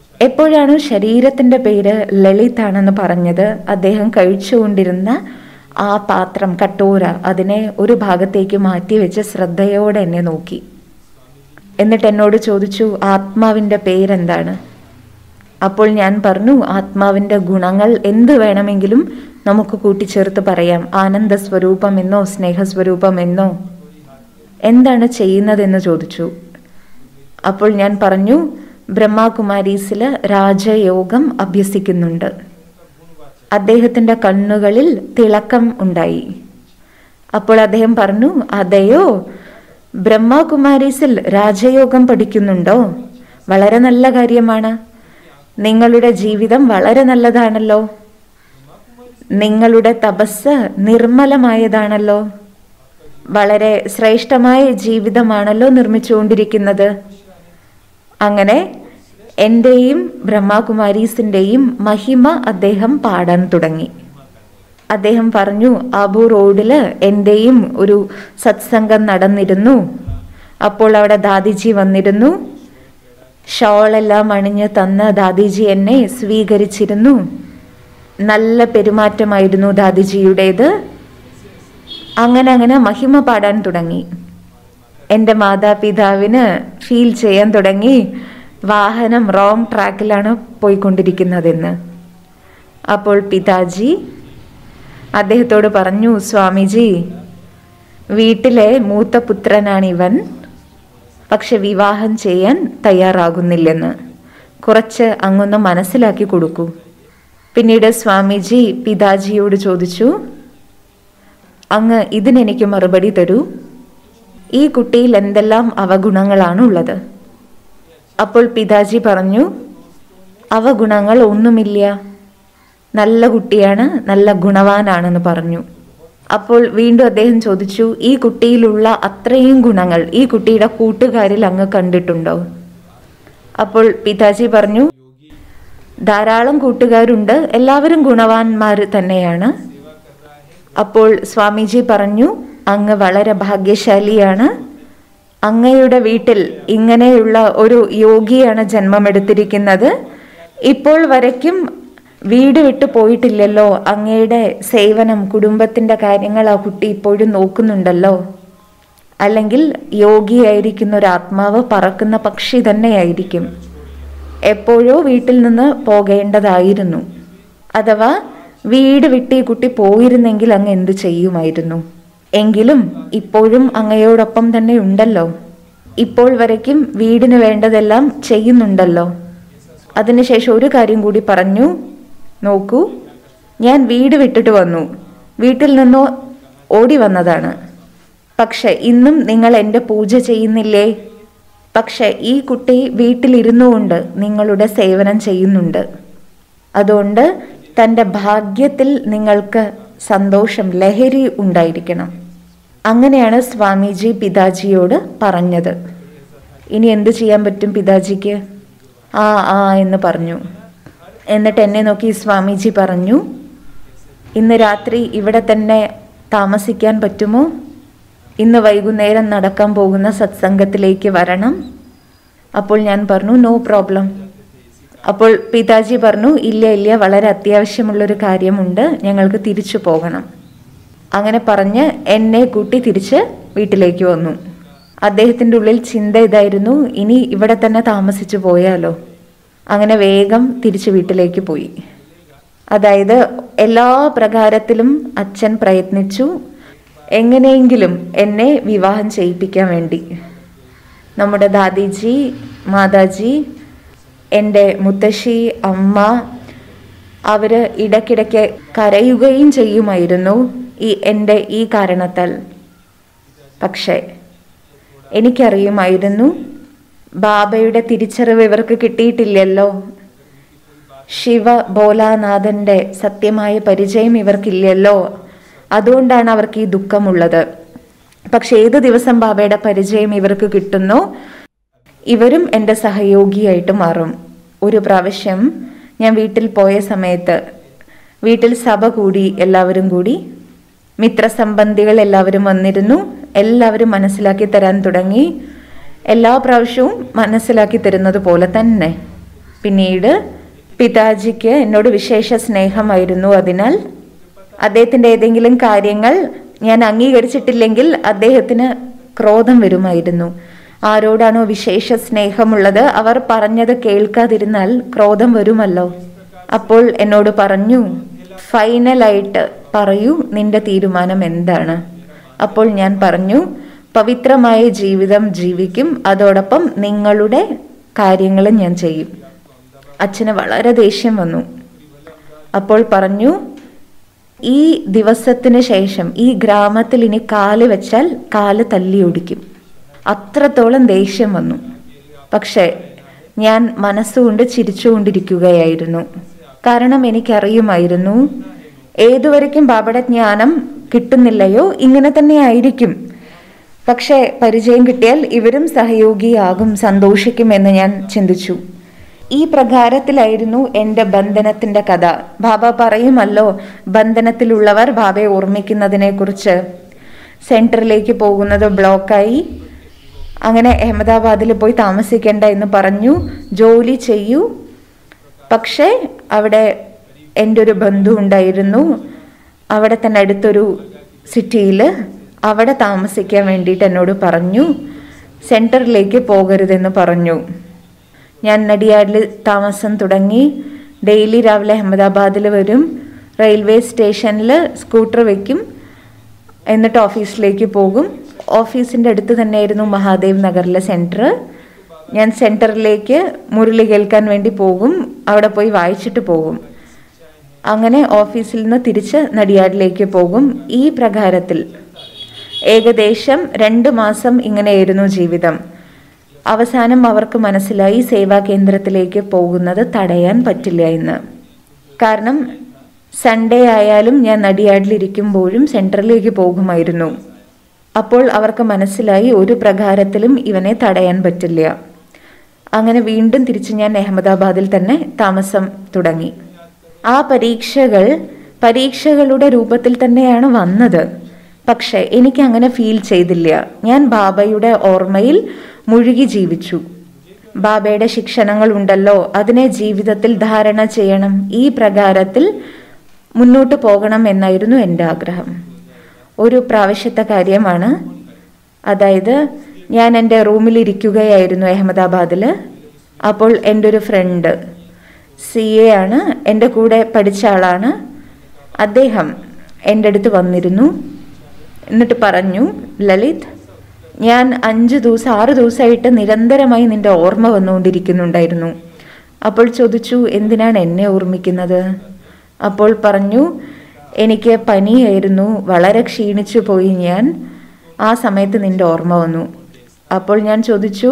എപ്പോഴാണ് ശരീരത്തിൻ്റെ പേര് ലളിതാണെന്ന് പറഞ്ഞത് അദ്ദേഹം കഴിച്ചുകൊണ്ടിരുന്ന ആ പാത്രം കട്ടോര അതിനെ ഒരു ഭാഗത്തേക്ക് മാറ്റി വെച്ച് ശ്രദ്ധയോടെ എന്നെ നോക്കി എന്നിട്ട് എന്നോട് ചോദിച്ചു ആത്മാവിൻ്റെ പേരെന്താണ് അപ്പോൾ ഞാൻ പറഞ്ഞു ആത്മാവിൻ്റെ ഗുണങ്ങൾ എന്ത് വേണമെങ്കിലും നമുക്ക് കൂട്ടിച്ചേർത്ത് പറയാം ആനന്ദ സ്വരൂപം എന്നോ സ്നേഹസ്വരൂപം എന്നോ എന്താണ് ചെയ്യുന്നതെന്ന് ചോദിച്ചു അപ്പോൾ ഞാൻ പറഞ്ഞു ബ്രഹ്മകുമാരീസിൽ രാജയോഗം അഭ്യസിക്കുന്നുണ്ട് അദ്ദേഹത്തിൻ്റെ കണ്ണുകളിൽ തിളക്കം ഉണ്ടായി അപ്പോൾ അദ്ദേഹം പറഞ്ഞു അതെയോ ബ്രഹ്മകുമാരീസിൽ രാജയോഗം പഠിക്കുന്നുണ്ടോ വളരെ നല്ല കാര്യമാണ് നിങ്ങളുടെ ജീവിതം വളരെ നല്ലതാണല്ലോ നിങ്ങളുടെ തപസ് നിർമ്മലമായതാണല്ലോ വളരെ ശ്രേഷ്ഠമായ ജീവിതമാണല്ലോ നിർമ്മിച്ചുകൊണ്ടിരിക്കുന്നത് അങ്ങനെ എൻ്റെയും ബ്രഹ്മകുമാരീസിൻ്റെയും മഹിമ അദ്ദേഹം പാടാൻ തുടങ്ങി അദ്ദേഹം പറഞ്ഞു ആബു റോഡിൽ എൻ്റെയും ഒരു സത്സംഗം നടന്നിരുന്നു അപ്പോൾ അവിടെ ദാദിജി വന്നിരുന്നു ഷോളെല്ലാം അണിഞ്ഞ് തന്ന ദാദിജി എന്നെ സ്വീകരിച്ചിരുന്നു നല്ല പെരുമാറ്റമായിരുന്നു ദാദിജിയുടേത് അങ്ങനെ അങ്ങനെ മഹിമ പാടാൻ തുടങ്ങി എൻ്റെ മാതാപിതാവിന് ഫീൽ ചെയ്യാൻ തുടങ്ങി വാഹനം റോങ് ട്രാക്കിലാണ് പോയിക്കൊണ്ടിരിക്കുന്നതെന്ന് അപ്പോൾ പിതാജി അദ്ദേഹത്തോട് പറഞ്ഞു സ്വാമിജി വീട്ടിലെ മൂത്ത പുത്രനാണിവൻ പക്ഷെ വിവാഹം ചെയ്യാൻ തയ്യാറാകുന്നില്ലെന്ന് കുറച്ച് അങ്ങൊന്ന് മനസ്സിലാക്കി കൊടുക്കൂ പിന്നീട് സ്വാമിജി പിതാജിയോട് ചോദിച്ചു അങ്ങ് ഇതിനെനിക്ക് മറുപടി തരൂ ഈ കുട്ടിയിൽ എന്തെല്ലാം അവഗുണങ്ങളാണ് ഉള്ളത് അപ്പോൾ പിതാജി പറഞ്ഞു അവഗുണങ്ങൾ ഒന്നുമില്ല നല്ല കുട്ടിയാണ് നല്ല ഗുണവാനാണെന്ന് പറഞ്ഞു അപ്പോൾ വീണ്ടും അദ്ദേഹം ചോദിച്ചു ഈ കുട്ടിയിലുള്ള അത്രയും ഗുണങ്ങൾ ഈ കുട്ടിയുടെ കൂട്ടുകാരിൽ അങ്ങ് കണ്ടിട്ടുണ്ടോ അപ്പോൾ പിതാജി പറഞ്ഞു ധാരാളം കൂട്ടുകാരുണ്ട് എല്ലാവരും ഗുണവാന്മാർ തന്നെയാണ് അപ്പോൾ സ്വാമിജി പറഞ്ഞു അങ്ങ് വളരെ ഭാഗ്യശാലിയാണ് അങ്ങയുടെ വീട്ടിൽ ഇങ്ങനെയുള്ള ഒരു യോഗിയാണ് ജന്മമെടുത്തിരിക്കുന്നത് ഇപ്പോൾ വരയ്ക്കും വീട് വിട്ടു പോയിട്ടില്ലല്ലോ അങ്ങയുടെ സേവനം കുടുംബത്തിന്റെ കാര്യങ്ങൾ ആ കുട്ടി ഇപ്പോഴും നോക്കുന്നുണ്ടല്ലോ അല്ലെങ്കിൽ യോഗിയായിരിക്കുന്ന ഒരു ആത്മാവ് പറക്കുന്ന പക്ഷി തന്നെയായിരിക്കും എപ്പോഴോ വീട്ടിൽ നിന്ന് പോകേണ്ടതായിരുന്നു അഥവാ വീട് വിട്ട് ഈ കുട്ടി പോയിരുന്നെങ്കിൽ അങ്ങ് എന്ത് ചെയ്യുമായിരുന്നു എങ്കിലും ഇപ്പോഴും അങ്ങയോടൊപ്പം തന്നെ ഉണ്ടല്ലോ ഇപ്പോൾ വരയ്ക്കും വീടിന് വേണ്ടതെല്ലാം ചെയ്യുന്നുണ്ടല്ലോ അതിനുശേഷം ഒരു കാര്യം കൂടി പറഞ്ഞു നോക്കൂ ഞാൻ വീട് വിട്ടിട്ട് വന്നു വീട്ടിൽ നിന്നോ ഓടി വന്നതാണ് പക്ഷെ ഇന്നും നിങ്ങൾ എൻ്റെ പൂജ ചെയ്യുന്നില്ലേ പക്ഷെ ഈ കുട്ടി വീട്ടിലിരുന്നു കൊണ്ട് നിങ്ങളുടെ സേവനം ചെയ്യുന്നുണ്ട് അതുകൊണ്ട് തൻ്റെ ഭാഗ്യത്തിൽ നിങ്ങൾക്ക് സന്തോഷം ലഹരി ഉണ്ടായിരിക്കണം അങ്ങനെയാണ് സ്വാമിജി പിതാജിയോട് പറഞ്ഞത് ഇനി എന്ത് ചെയ്യാൻ പറ്റും പിതാജിക്ക് ആ ആ എന്ന് പറഞ്ഞു എന്നിട്ട് എന്നെ നോക്കി സ്വാമിജി പറഞ്ഞു ഇന്ന് രാത്രി ഇവിടെ തന്നെ താമസിക്കാൻ പറ്റുമോ ഇന്ന് വൈകുന്നേരം നടക്കാൻ പോകുന്ന സത്സംഗത്തിലേക്ക് വരണം അപ്പോൾ ഞാൻ പറഞ്ഞു നോ പ്രോബ്ലം അപ്പോൾ പിതാജി പറഞ്ഞു ഇല്ല ഇല്ല വളരെ അത്യാവശ്യമുള്ളൊരു കാര്യമുണ്ട് ഞങ്ങൾക്ക് തിരിച്ചു പോകണം അങ്ങനെ പറഞ്ഞ് എന്നെ കൂട്ടി തിരിച്ച് വീട്ടിലേക്ക് വന്നു അദ്ദേഹത്തിൻ്റെ ഉള്ളിൽ ചിന്ത ഇതായിരുന്നു ഇനി ഇവിടെ തന്നെ താമസിച്ചു പോയാലോ അങ്ങനെ വേഗം തിരിച്ച് വീട്ടിലേക്ക് പോയി അതായത് എല്ലാ പ്രകാരത്തിലും അച്ഛൻ പ്രയത്നിച്ചു എങ്ങനെയെങ്കിലും എന്നെ വിവാഹം ചെയ്യിപ്പിക്കാൻ വേണ്ടി നമ്മുടെ ദാദിജി മാതാജി എൻ്റെ മുത്തശ്ശി അമ്മ അവര് ഇടയ്ക്കിടയ്ക്ക് കരയുകയും ചെയ്യുമായിരുന്നു ഈ എൻ്റെ ഈ കാരണത്താൽ പക്ഷേ എനിക്കറിയുമായിരുന്നു ബാബയുടെ തിരിച്ചറിവ് ഇവർക്ക് കിട്ടിയിട്ടില്ലല്ലോ ശിവ ഭോലാനാഥന്റെ സത്യമായ പരിചയം ഇവർക്കില്ലല്ലോ അതുകൊണ്ടാണ് അവർക്ക് ഈ ദുഃഖമുള്ളത് പക്ഷെ ഏത് ദിവസം ബാബയുടെ പരിചയം ഇവർക്ക് കിട്ടുന്നോ ഇവരും എൻ്റെ സഹയോഗിയായിട്ട് മാറും ഒരു പ്രാവശ്യം ഞാൻ വീട്ടിൽ പോയ സമയത്ത് വീട്ടിൽ സഭ കൂടി എല്ലാവരും കൂടി മിത്രസംബന്ധികൾ എല്ലാവരും വന്നിരുന്നു എല്ലാവരും മനസ്സിലാക്കി തരാൻ തുടങ്ങി എല്ലാ പ്രാവശ്യവും മനസ്സിലാക്കി തരുന്നത് പോലെ തന്നെ പിന്നീട് പിതാജിക്ക് എന്നോട് വിശേഷ സ്നേഹമായിരുന്നു അതിനാൽ അദ്ദേഹത്തിന്റെ ഏതെങ്കിലും കാര്യങ്ങൾ ഞാൻ അംഗീകരിച്ചിട്ടില്ലെങ്കിൽ അദ്ദേഹത്തിന് ക്രോധം വരുമായിരുന്നു ആരോടാണോ വിശേഷ സ്നേഹമുള്ളത് അവർ പറഞ്ഞത് കേൾക്കാതിരുന്നാൽ ക്രോധം വരുമല്ലോ അപ്പോൾ എന്നോട് പറഞ്ഞു ഫൈനലായിട്ട് പറയൂ നിന്റെ തീരുമാനം എന്താണ് അപ്പോൾ ഞാൻ പറഞ്ഞു പവിത്രമായ ജീവിതം ജീവിക്കും അതോടൊപ്പം നിങ്ങളുടെ കാര്യങ്ങളും ഞാൻ ചെയ്യും അച്ഛന് വളരെ ദേഷ്യം വന്നു അപ്പോൾ പറഞ്ഞു ഈ ദിവസത്തിന് ശേഷം ഈ ഗ്രാമത്തിൽ ഇനി കാല് വെച്ചാൽ കാല് തല്ലി ഒടിക്കും അത്രത്തോളം ദേഷ്യം വന്നു പക്ഷേ ഞാൻ മനസ്സുകൊണ്ട് ചിരിച്ചുകൊണ്ടിരിക്കുകയായിരുന്നു കാരണം എനിക്കറിയുമായിരുന്നു ഏതുവരയ്ക്കും ബാബയുടെ ജ്ഞാനം കിട്ടുന്നില്ലയോ ഇങ്ങനെ തന്നെ ആയിരിക്കും പക്ഷേ പരിചയം കിട്ടിയാൽ ഇവരും സഹയോഗിയാകും സന്തോഷിക്കുമെന്ന് ഞാൻ ചിന്തിച്ചു ഈ പ്രകാരത്തിലായിരുന്നു എൻ്റെ ബന്ധനത്തിന്റെ കഥ ബാബ പറയുമല്ലോ ബന്ധനത്തിലുള്ളവർ ബാബയെ ഓർമ്മിക്കുന്നതിനെ കുറിച്ച് സെന്ററിലേക്ക് പോകുന്നത് ബ്ലോക്കായി അങ്ങനെ അഹമ്മദാബാദിൽ പോയി താമസിക്കേണ്ട എന്ന് പറഞ്ഞു ജോലി ചെയ്യൂ പക്ഷേ അവിടെ എൻ്റെ ഒരു ബന്ധു ഉണ്ടായിരുന്നു അവിടെ തന്നെ അടുത്തൊരു സിറ്റിയിൽ അവിടെ താമസിക്കാൻ വേണ്ടിയിട്ട് എന്നോട് പറഞ്ഞു സെൻറ്ററിലേക്ക് പോകരുതെന്ന് പറഞ്ഞു ഞാൻ നടിയാടിൽ താമസം തുടങ്ങി ഡെയിലി രാവിലെ അഹമ്മദാബാദിൽ വരും റെയിൽവേ സ്റ്റേഷനിൽ സ്കൂട്ടർ വയ്ക്കും എന്നിട്ട് ഓഫീസിലേക്ക് പോകും ഓഫീസിൻ്റെ അടുത്ത് തന്നെയായിരുന്നു മഹാദേവ് നഗറിലെ സെൻറ്റർ ഞാൻ സെൻറ്ററിലേക്ക് മുരളി കേൾക്കാൻ വേണ്ടി പോകും അവിടെ പോയി വായിച്ചിട്ട് പോകും അങ്ങനെ ഓഫീസിൽ നിന്ന് തിരിച്ച് നടിയാടിലേക്ക് പോകും ഈ പ്രകാരത്തിൽ ഏകദേശം രണ്ട് മാസം ഇങ്ങനെയായിരുന്നു ജീവിതം അവസാനം അവർക്ക് മനസ്സിലായി സേവാ കേന്ദ്രത്തിലേക്ക് പോകുന്നത് തടയാൻ പറ്റില്ല എന്ന് കാരണം സൺഡേ ആയാലും ഞാൻ നടിയാടിലിരിക്കുമ്പോഴും സെൻട്രലിലേക്ക് പോകുമായിരുന്നു അപ്പോൾ അവർക്ക് മനസ്സിലായി ഒരു പ്രകാരത്തിലും ഇവനെ തടയാൻ പറ്റില്ല അങ്ങനെ വീണ്ടും തിരിച്ച് ഞാൻ അഹമ്മദാബാദിൽ തന്നെ താമസം തുടങ്ങി ആ പരീക്ഷകൾ പരീക്ഷകളുടെ രൂപത്തിൽ തന്നെയാണ് വന്നത് പക്ഷെ എനിക്ക് അങ്ങനെ ഫീൽ ചെയ്തില്ല ഞാൻ ബാബയുടെ ഓർമ്മയിൽ മുഴുകി ജീവിച്ചു ബാബയുടെ ശിക്ഷണങ്ങൾ ഉണ്ടല്ലോ അതിനെ ജീവിതത്തിൽ ധാരണ ചെയ്യണം ഈ പ്രകാരത്തിൽ മുന്നോട്ട് പോകണം എന്നായിരുന്നു എൻ്റെ ആഗ്രഹം ഒരു പ്രാവശ്യത്തെ കാര്യമാണ് അതായത് ഞാൻ എൻ്റെ റൂമിൽ ഇരിക്കുകയായിരുന്നു അഹമ്മദാബാദിൽ അപ്പോൾ എൻ്റെ ഒരു ഫ്രണ്ട് സി എ ആണ് എൻ്റെ കൂടെ പഠിച്ച ആളാണ് അദ്ദേഹം എൻ്റെ അടുത്ത് വന്നിരുന്നു എന്നിട്ട് പറഞ്ഞു ലളിത് ഞാൻ അഞ്ച് ദിവസം ആറ് ദിവസമായിട്ട് നിരന്തരമായി നിന്റെ ഓർമ്മ വന്നുകൊണ്ടിരിക്കുന്നുണ്ടായിരുന്നു അപ്പോൾ ചോദിച്ചു എന്തിനാണ് എന്നെ ഓർമ്മിക്കുന്നത് അപ്പോൾ പറഞ്ഞു എനിക്ക് പനിയായിരുന്നു വളരെ ക്ഷീണിച്ചു പോയി ഞാൻ ആ സമയത്ത് നിന്റെ ഓർമ്മ വന്നു അപ്പോൾ ഞാൻ ചോദിച്ചു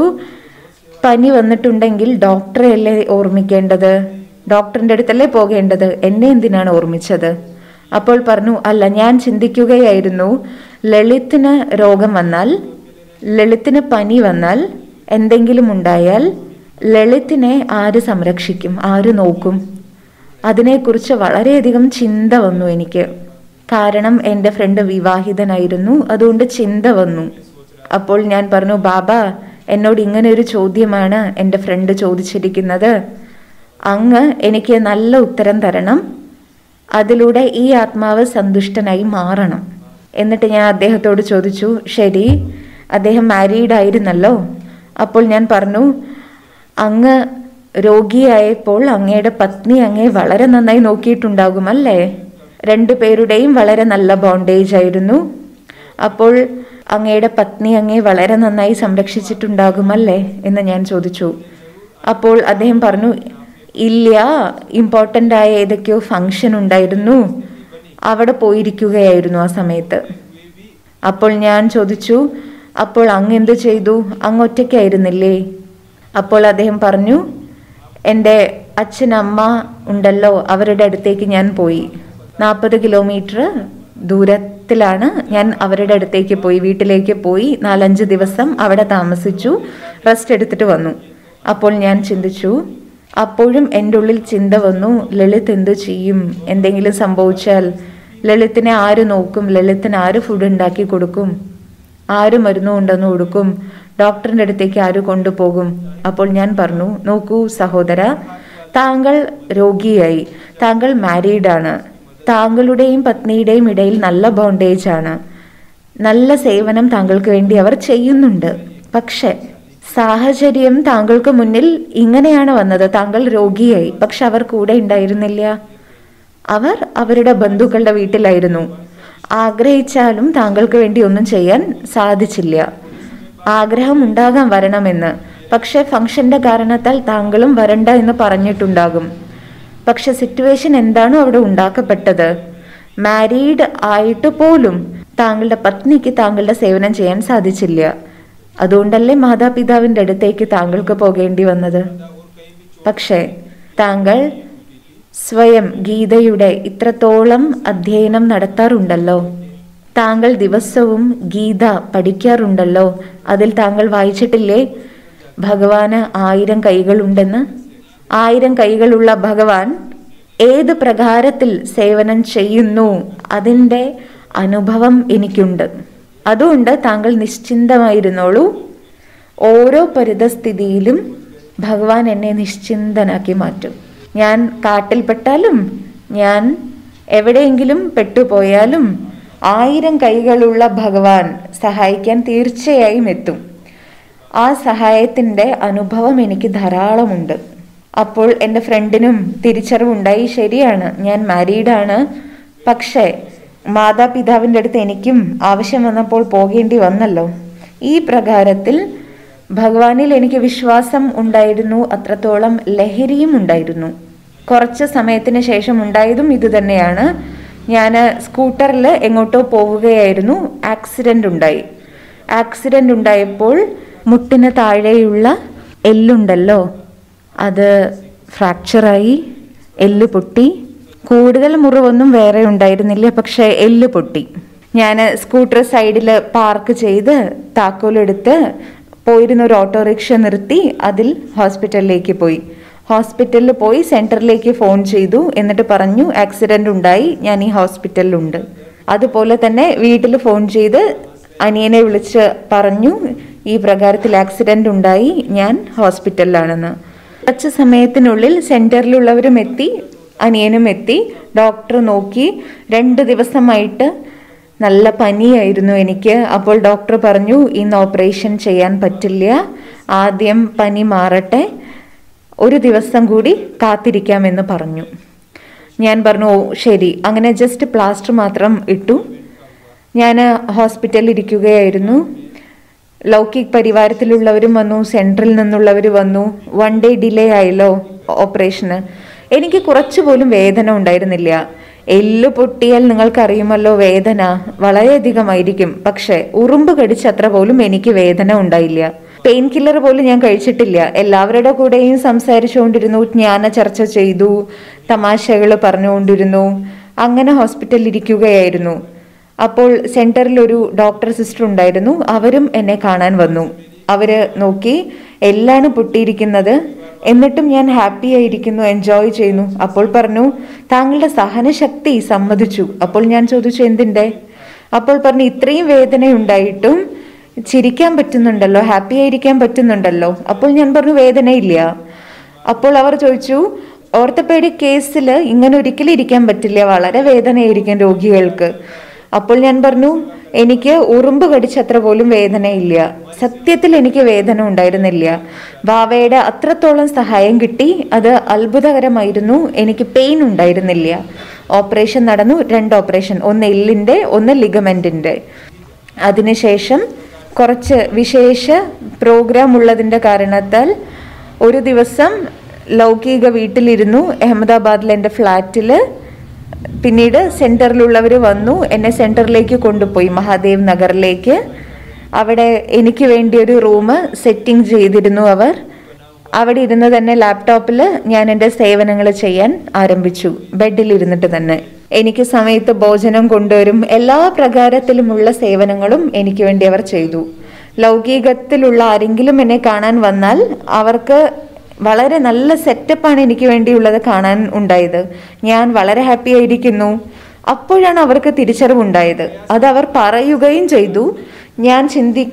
പനി വന്നിട്ടുണ്ടെങ്കിൽ ഡോക്ടറെ അല്ലേ ഓർമ്മിക്കേണ്ടത് ഡോക്ടറിൻ്റെ അടുത്തല്ലേ പോകേണ്ടത് എന്നെ എന്തിനാണ് ഓർമ്മിച്ചത് അപ്പോൾ പറഞ്ഞു അല്ല ഞാൻ ചിന്തിക്കുകയായിരുന്നു ലളിത്തിന് രോഗം വന്നാൽ ലളിത്തിന് പനി വന്നാൽ എന്തെങ്കിലും ഉണ്ടായാൽ ലളിത്തിനെ ആര് സംരക്ഷിക്കും ആര് നോക്കും അതിനെക്കുറിച്ച് വളരെയധികം ചിന്ത വന്നു എനിക്ക് കാരണം എൻ്റെ ഫ്രണ്ട് വിവാഹിതനായിരുന്നു അതുകൊണ്ട് ചിന്ത വന്നു അപ്പോൾ ഞാൻ പറഞ്ഞു ബാബ എന്നോട് ഇങ്ങനെ ഒരു ചോദ്യമാണ് എൻ്റെ ഫ്രണ്ട് ചോദിച്ചിരിക്കുന്നത് അങ്ങ് എനിക്ക് നല്ല ഉത്തരം തരണം അതിലൂടെ ഈ ആത്മാവ് സന്തുഷ്ടനായി മാറണം എന്നിട്ട് ഞാൻ അദ്ദേഹത്തോട് ചോദിച്ചു ശരി അദ്ദേഹം മാരീഡ് ആയിരുന്നല്ലോ അപ്പോൾ ഞാൻ പറഞ്ഞു അങ്ങ് രോഗിയായപ്പോൾ അങ്ങയുടെ പത്നി അങ്ങയെ വളരെ നന്നായി നോക്കിയിട്ടുണ്ടാകും അല്ലേ രണ്ടു പേരുടെയും വളരെ നല്ല ബോണ്ടേജ് ആയിരുന്നു അപ്പോൾ അങ്ങയുടെ പത്നി അങ്ങയെ വളരെ നന്നായി സംരക്ഷിച്ചിട്ടുണ്ടാകുമല്ലേ എന്ന് ഞാൻ ചോദിച്ചു അപ്പോൾ അദ്ദേഹം പറഞ്ഞു ഇല്ല ഇമ്പോർട്ടൻ്റ് ആയ ഏതൊക്കെയോ ഫങ്ഷൻ ഉണ്ടായിരുന്നു അവിടെ പോയിരിക്കുകയായിരുന്നു ആ സമയത്ത് അപ്പോൾ ഞാൻ ചോദിച്ചു അപ്പോൾ അങ്ങ് എന്ത് ചെയ്തു അങ്ങ് ഒറ്റയ്ക്കായിരുന്നില്ലേ അപ്പോൾ അദ്ദേഹം പറഞ്ഞു എൻ്റെ അച്ഛനമ്മ ഉണ്ടല്ലോ അവരുടെ അടുത്തേക്ക് ഞാൻ പോയി നാൽപ്പത് കിലോമീറ്റർ ദൂരത്തിലാണ് ഞാൻ അവരുടെ അടുത്തേക്ക് പോയി വീട്ടിലേക്ക് പോയി നാലഞ്ച് ദിവസം അവിടെ താമസിച്ചു റെസ്റ്റ് എടുത്തിട്ട് വന്നു അപ്പോൾ ഞാൻ ചിന്തിച്ചു അപ്പോഴും എൻ്റെ ഉള്ളിൽ ചിന്ത വന്നു ലളിത് എന്തു ചെയ്യും എന്തെങ്കിലും സംഭവിച്ചാൽ ലളിത്തിനെ ആര് നോക്കും ലളിത്തിന് ആര് ഫുഡ് ഉണ്ടാക്കി കൊടുക്കും ആര് മരുന്ന് കൊണ്ടുവന്ന് കൊടുക്കും ഡോക്ടറിൻ്റെ അടുത്തേക്ക് ആര് കൊണ്ടുപോകും അപ്പോൾ ഞാൻ പറഞ്ഞു നോക്കൂ സഹോദര താങ്കൾ രോഗിയായി താങ്കൾ മാരീഡാണ് താങ്കളുടെയും പത്നിയുടെയും ഇടയിൽ നല്ല ബോണ്ടേജ് ആണ് നല്ല സേവനം താങ്കൾക്ക് വേണ്ടി അവർ ചെയ്യുന്നുണ്ട് പക്ഷെ സാഹചര്യം താങ്കൾക്ക് മുന്നിൽ ഇങ്ങനെയാണ് വന്നത് താങ്കൾ രോഗിയായി പക്ഷെ അവർ കൂടെ ഉണ്ടായിരുന്നില്ല അവർ അവരുടെ ബന്ധുക്കളുടെ വീട്ടിലായിരുന്നു ആഗ്രഹിച്ചാലും താങ്കൾക്ക് വേണ്ടി ഒന്നും ചെയ്യാൻ സാധിച്ചില്ല ആഗ്രഹം ഉണ്ടാകാൻ വരണമെന്ന് പക്ഷെ ഫംഗ്ഷന്റെ കാരണത്താൽ താങ്കളും വരണ്ട എന്ന് പറഞ്ഞിട്ടുണ്ടാകും പക്ഷെ സിറ്റുവേഷൻ എന്താണോ അവിടെ ഉണ്ടാക്കപ്പെട്ടത് മാരീഡ് ആയിട്ട് പോലും താങ്കളുടെ പത്നിക്ക് താങ്കളുടെ സേവനം ചെയ്യാൻ സാധിച്ചില്ല അതുകൊണ്ടല്ലേ മാതാപിതാവിന്റെ അടുത്തേക്ക് താങ്കൾക്ക് പോകേണ്ടി വന്നത് പക്ഷേ താങ്കൾ സ്വയം ഗീതയുടെ ഇത്രത്തോളം അധ്യയനം നടത്താറുണ്ടല്ലോ താങ്കൾ ദിവസവും ഗീത പഠിക്കാറുണ്ടല്ലോ അതിൽ താങ്കൾ വായിച്ചിട്ടില്ലേ ഭഗവാന് ആയിരം കൈകളുണ്ടെന്ന് ആയിരം കൈകളുള്ള ഭഗവാൻ ഏത് പ്രകാരത്തിൽ സേവനം ചെയ്യുന്നു അതിൻ്റെ അനുഭവം എനിക്കുണ്ട് അതുകൊണ്ട് താങ്കൾ നിശ്ചിന്തമായിരുന്നോളൂ ഓരോ പരിതസ്ഥിതിയിലും ഭഗവാൻ എന്നെ നിശ്ചിന്തനാക്കി മാറ്റും ഞാൻ കാട്ടിൽപ്പെട്ടാലും ഞാൻ എവിടെയെങ്കിലും പെട്ടുപോയാലും ആയിരം കൈകളുള്ള ഭഗവാൻ സഹായിക്കാൻ തീർച്ചയായും എത്തും ആ സഹായത്തിൻ്റെ അനുഭവം എനിക്ക് ധാരാളമുണ്ട് അപ്പോൾ എൻ്റെ ഫ്രണ്ടിനും തിരിച്ചറിവുണ്ടായി ശരിയാണ് ഞാൻ മാരീഡാണ് പക്ഷേ മാതാപിതാവിൻ്റെ അടുത്ത് എനിക്കും ആവശ്യം വന്നപ്പോൾ പോകേണ്ടി വന്നല്ലോ ഈ പ്രകാരത്തിൽ ഭഗവാനിൽ എനിക്ക് വിശ്വാസം ഉണ്ടായിരുന്നു അത്രത്തോളം ലഹരിയും ഉണ്ടായിരുന്നു കുറച്ച് സമയത്തിന് ശേഷം ഉണ്ടായതും ഇത് തന്നെയാണ് ഞാൻ സ്കൂട്ടറിൽ എങ്ങോട്ടോ പോവുകയായിരുന്നു ആക്സിഡൻ്റ് ഉണ്ടായി ആക്സിഡൻ്റ് ഉണ്ടായപ്പോൾ മുട്ടിന് താഴെയുള്ള എല്ലുണ്ടല്ലോ അത് ഫ്രാക്ചറായി എല്ല് പൊട്ടി കൂടുതൽ മുറിവൊന്നും വേറെ ഉണ്ടായിരുന്നില്ല പക്ഷേ എല്ല് പൊട്ടി ഞാൻ സ്കൂട്ടർ സൈഡിൽ പാർക്ക് ചെയ്ത് താക്കോലെടുത്ത് പോയിരുന്ന ഒരു ഓട്ടോറിക്ഷ നിർത്തി അതിൽ ഹോസ്പിറ്റലിലേക്ക് പോയി ഹോസ്പിറ്റലിൽ പോയി സെൻറ്ററിലേക്ക് ഫോൺ ചെയ്തു എന്നിട്ട് പറഞ്ഞു ആക്സിഡൻ്റ് ഉണ്ടായി ഞാൻ ഈ ഹോസ്പിറ്റലിലുണ്ട് അതുപോലെ തന്നെ വീട്ടിൽ ഫോൺ ചെയ്ത് അനിയനെ വിളിച്ച് പറഞ്ഞു ഈ പ്രകാരത്തിൽ ആക്സിഡൻ്റ് ഉണ്ടായി ഞാൻ ഹോസ്പിറ്റലിലാണെന്ന് കുറച്ച് സമയത്തിനുള്ളിൽ സെൻറ്ററിലുള്ളവരും എത്തി അനിയനും എത്തി ഡോക്ടർ നോക്കി രണ്ട് ദിവസമായിട്ട് നല്ല പനിയായിരുന്നു എനിക്ക് അപ്പോൾ ഡോക്ടർ പറഞ്ഞു ഇന്ന് ഓപ്പറേഷൻ ചെയ്യാൻ പറ്റില്ല ആദ്യം പനി മാറട്ടെ ഒരു ദിവസം കൂടി കാത്തിരിക്കാമെന്ന് പറഞ്ഞു ഞാൻ പറഞ്ഞു ഓ ശരി അങ്ങനെ ജസ്റ്റ് പ്ലാസ്റ്റർ മാത്രം ഇട്ടു ഞാൻ ഹോസ്പിറ്റലിൽ ഇരിക്കുകയായിരുന്നു ലൗകിക് പരിവാരത്തിലുള്ളവരും വന്നു സെൻട്രൽ നിന്നുള്ളവർ വന്നു വൺ ഡേ ഡിലേ ആയല്ലോ ഓപ്പറേഷന് എനിക്ക് കുറച്ചു പോലും വേദന ഉണ്ടായിരുന്നില്ല എല്ല് പൊട്ടിയാൽ നിങ്ങൾക്കറിയുമല്ലോ വേദന വളരെയധികമായിരിക്കും പക്ഷെ ഉറുമ്പ് കടിച്ചത്ര പോലും എനിക്ക് വേദന ഉണ്ടായില്ല പെയിൻ കില്ലർ പോലും ഞാൻ കഴിച്ചിട്ടില്ല എല്ലാവരുടെ കൂടെയും സംസാരിച്ചുകൊണ്ടിരുന്നു ജ്ഞാന ചർച്ച ചെയ്തു തമാശകൾ പറഞ്ഞുകൊണ്ടിരുന്നു അങ്ങനെ ഹോസ്പിറ്റലിൽ ഇരിക്കുകയായിരുന്നു അപ്പോൾ സെന്ററിൽ ഒരു ഡോക്ടർ സിസ്റ്റർ ഉണ്ടായിരുന്നു അവരും എന്നെ കാണാൻ വന്നു അവര് നോക്കി എല്ലാണ് പൊട്ടിയിരിക്കുന്നത് എന്നിട്ടും ഞാൻ ഹാപ്പി ആയിരിക്കുന്നു എൻജോയ് ചെയ്യുന്നു അപ്പോൾ പറഞ്ഞു താങ്കളുടെ സഹനശക്തി സമ്മതിച്ചു അപ്പോൾ ഞാൻ ചോദിച്ചു എന്തിൻ്റെ അപ്പോൾ പറഞ്ഞു ഇത്രയും വേദന ഉണ്ടായിട്ടും ചിരിക്കാൻ പറ്റുന്നുണ്ടല്ലോ ഹാപ്പി ആയിരിക്കാൻ പറ്റുന്നുണ്ടല്ലോ അപ്പോൾ ഞാൻ പറഞ്ഞു വേദനയില്ല അപ്പോൾ അവർ ചോദിച്ചു ഓർത്തോപേഡിക് കേസിൽ ഇങ്ങനെ ഒരിക്കലും ഇരിക്കാൻ പറ്റില്ല വളരെ വേദനയായിരിക്കും രോഗികൾക്ക് അപ്പോൾ ഞാൻ പറഞ്ഞു എനിക്ക് ഉറുമ്പ് കടിച്ചത്ര പോലും വേദനയില്ല സത്യത്തിൽ എനിക്ക് വേദന ഉണ്ടായിരുന്നില്ല ബാവയുടെ അത്രത്തോളം സഹായം കിട്ടി അത് അത്ഭുതകരമായിരുന്നു എനിക്ക് പെയിൻ ഉണ്ടായിരുന്നില്ല ഓപ്പറേഷൻ നടന്നു രണ്ട് ഓപ്പറേഷൻ ഒന്ന് എല്ലിൻ്റെ ഒന്ന് ലിഗമെന്റിൻ്റെ അതിനുശേഷം കുറച്ച് വിശേഷ പ്രോഗ്രാം ഉള്ളതിൻ്റെ കാരണത്താൽ ഒരു ദിവസം ലൗകിക വീട്ടിലിരുന്നു അഹമ്മദാബാദിൽ എൻ്റെ ഫ്ലാറ്റിൽ പിന്നീട് സെൻറ്ററിലുള്ളവർ വന്നു എന്നെ സെൻറ്ററിലേക്ക് കൊണ്ടുപോയി മഹാദേവ് നഗറിലേക്ക് അവിടെ എനിക്ക് വേണ്ടി ഒരു റൂം സെറ്റിംഗ് ചെയ്തിരുന്നു അവർ അവിടെ ഇരുന്ന് തന്നെ ലാപ്ടോപ്പിൽ ഞാൻ എൻ്റെ സേവനങ്ങൾ ചെയ്യാൻ ആരംഭിച്ചു ബെഡിൽ ഇരുന്നിട്ട് തന്നെ എനിക്ക് സമയത്ത് ഭോജനം കൊണ്ടുവരും എല്ലാ പ്രകാരത്തിലുമുള്ള സേവനങ്ങളും എനിക്ക് വേണ്ടി അവർ ചെയ്തു ലൗകികത്തിലുള്ള ആരെങ്കിലും എന്നെ കാണാൻ വന്നാൽ അവർക്ക് വളരെ നല്ല സെറ്റപ്പാണ് എനിക്ക് വേണ്ടിയുള്ളത് കാണാൻ ഉണ്ടായത് ഞാൻ വളരെ ഹാപ്പി ആയിരിക്കുന്നു അപ്പോഴാണ് അവർക്ക് തിരിച്ചറിവുണ്ടായത് അത് അവർ പറയുകയും ചെയ്തു ഞാൻ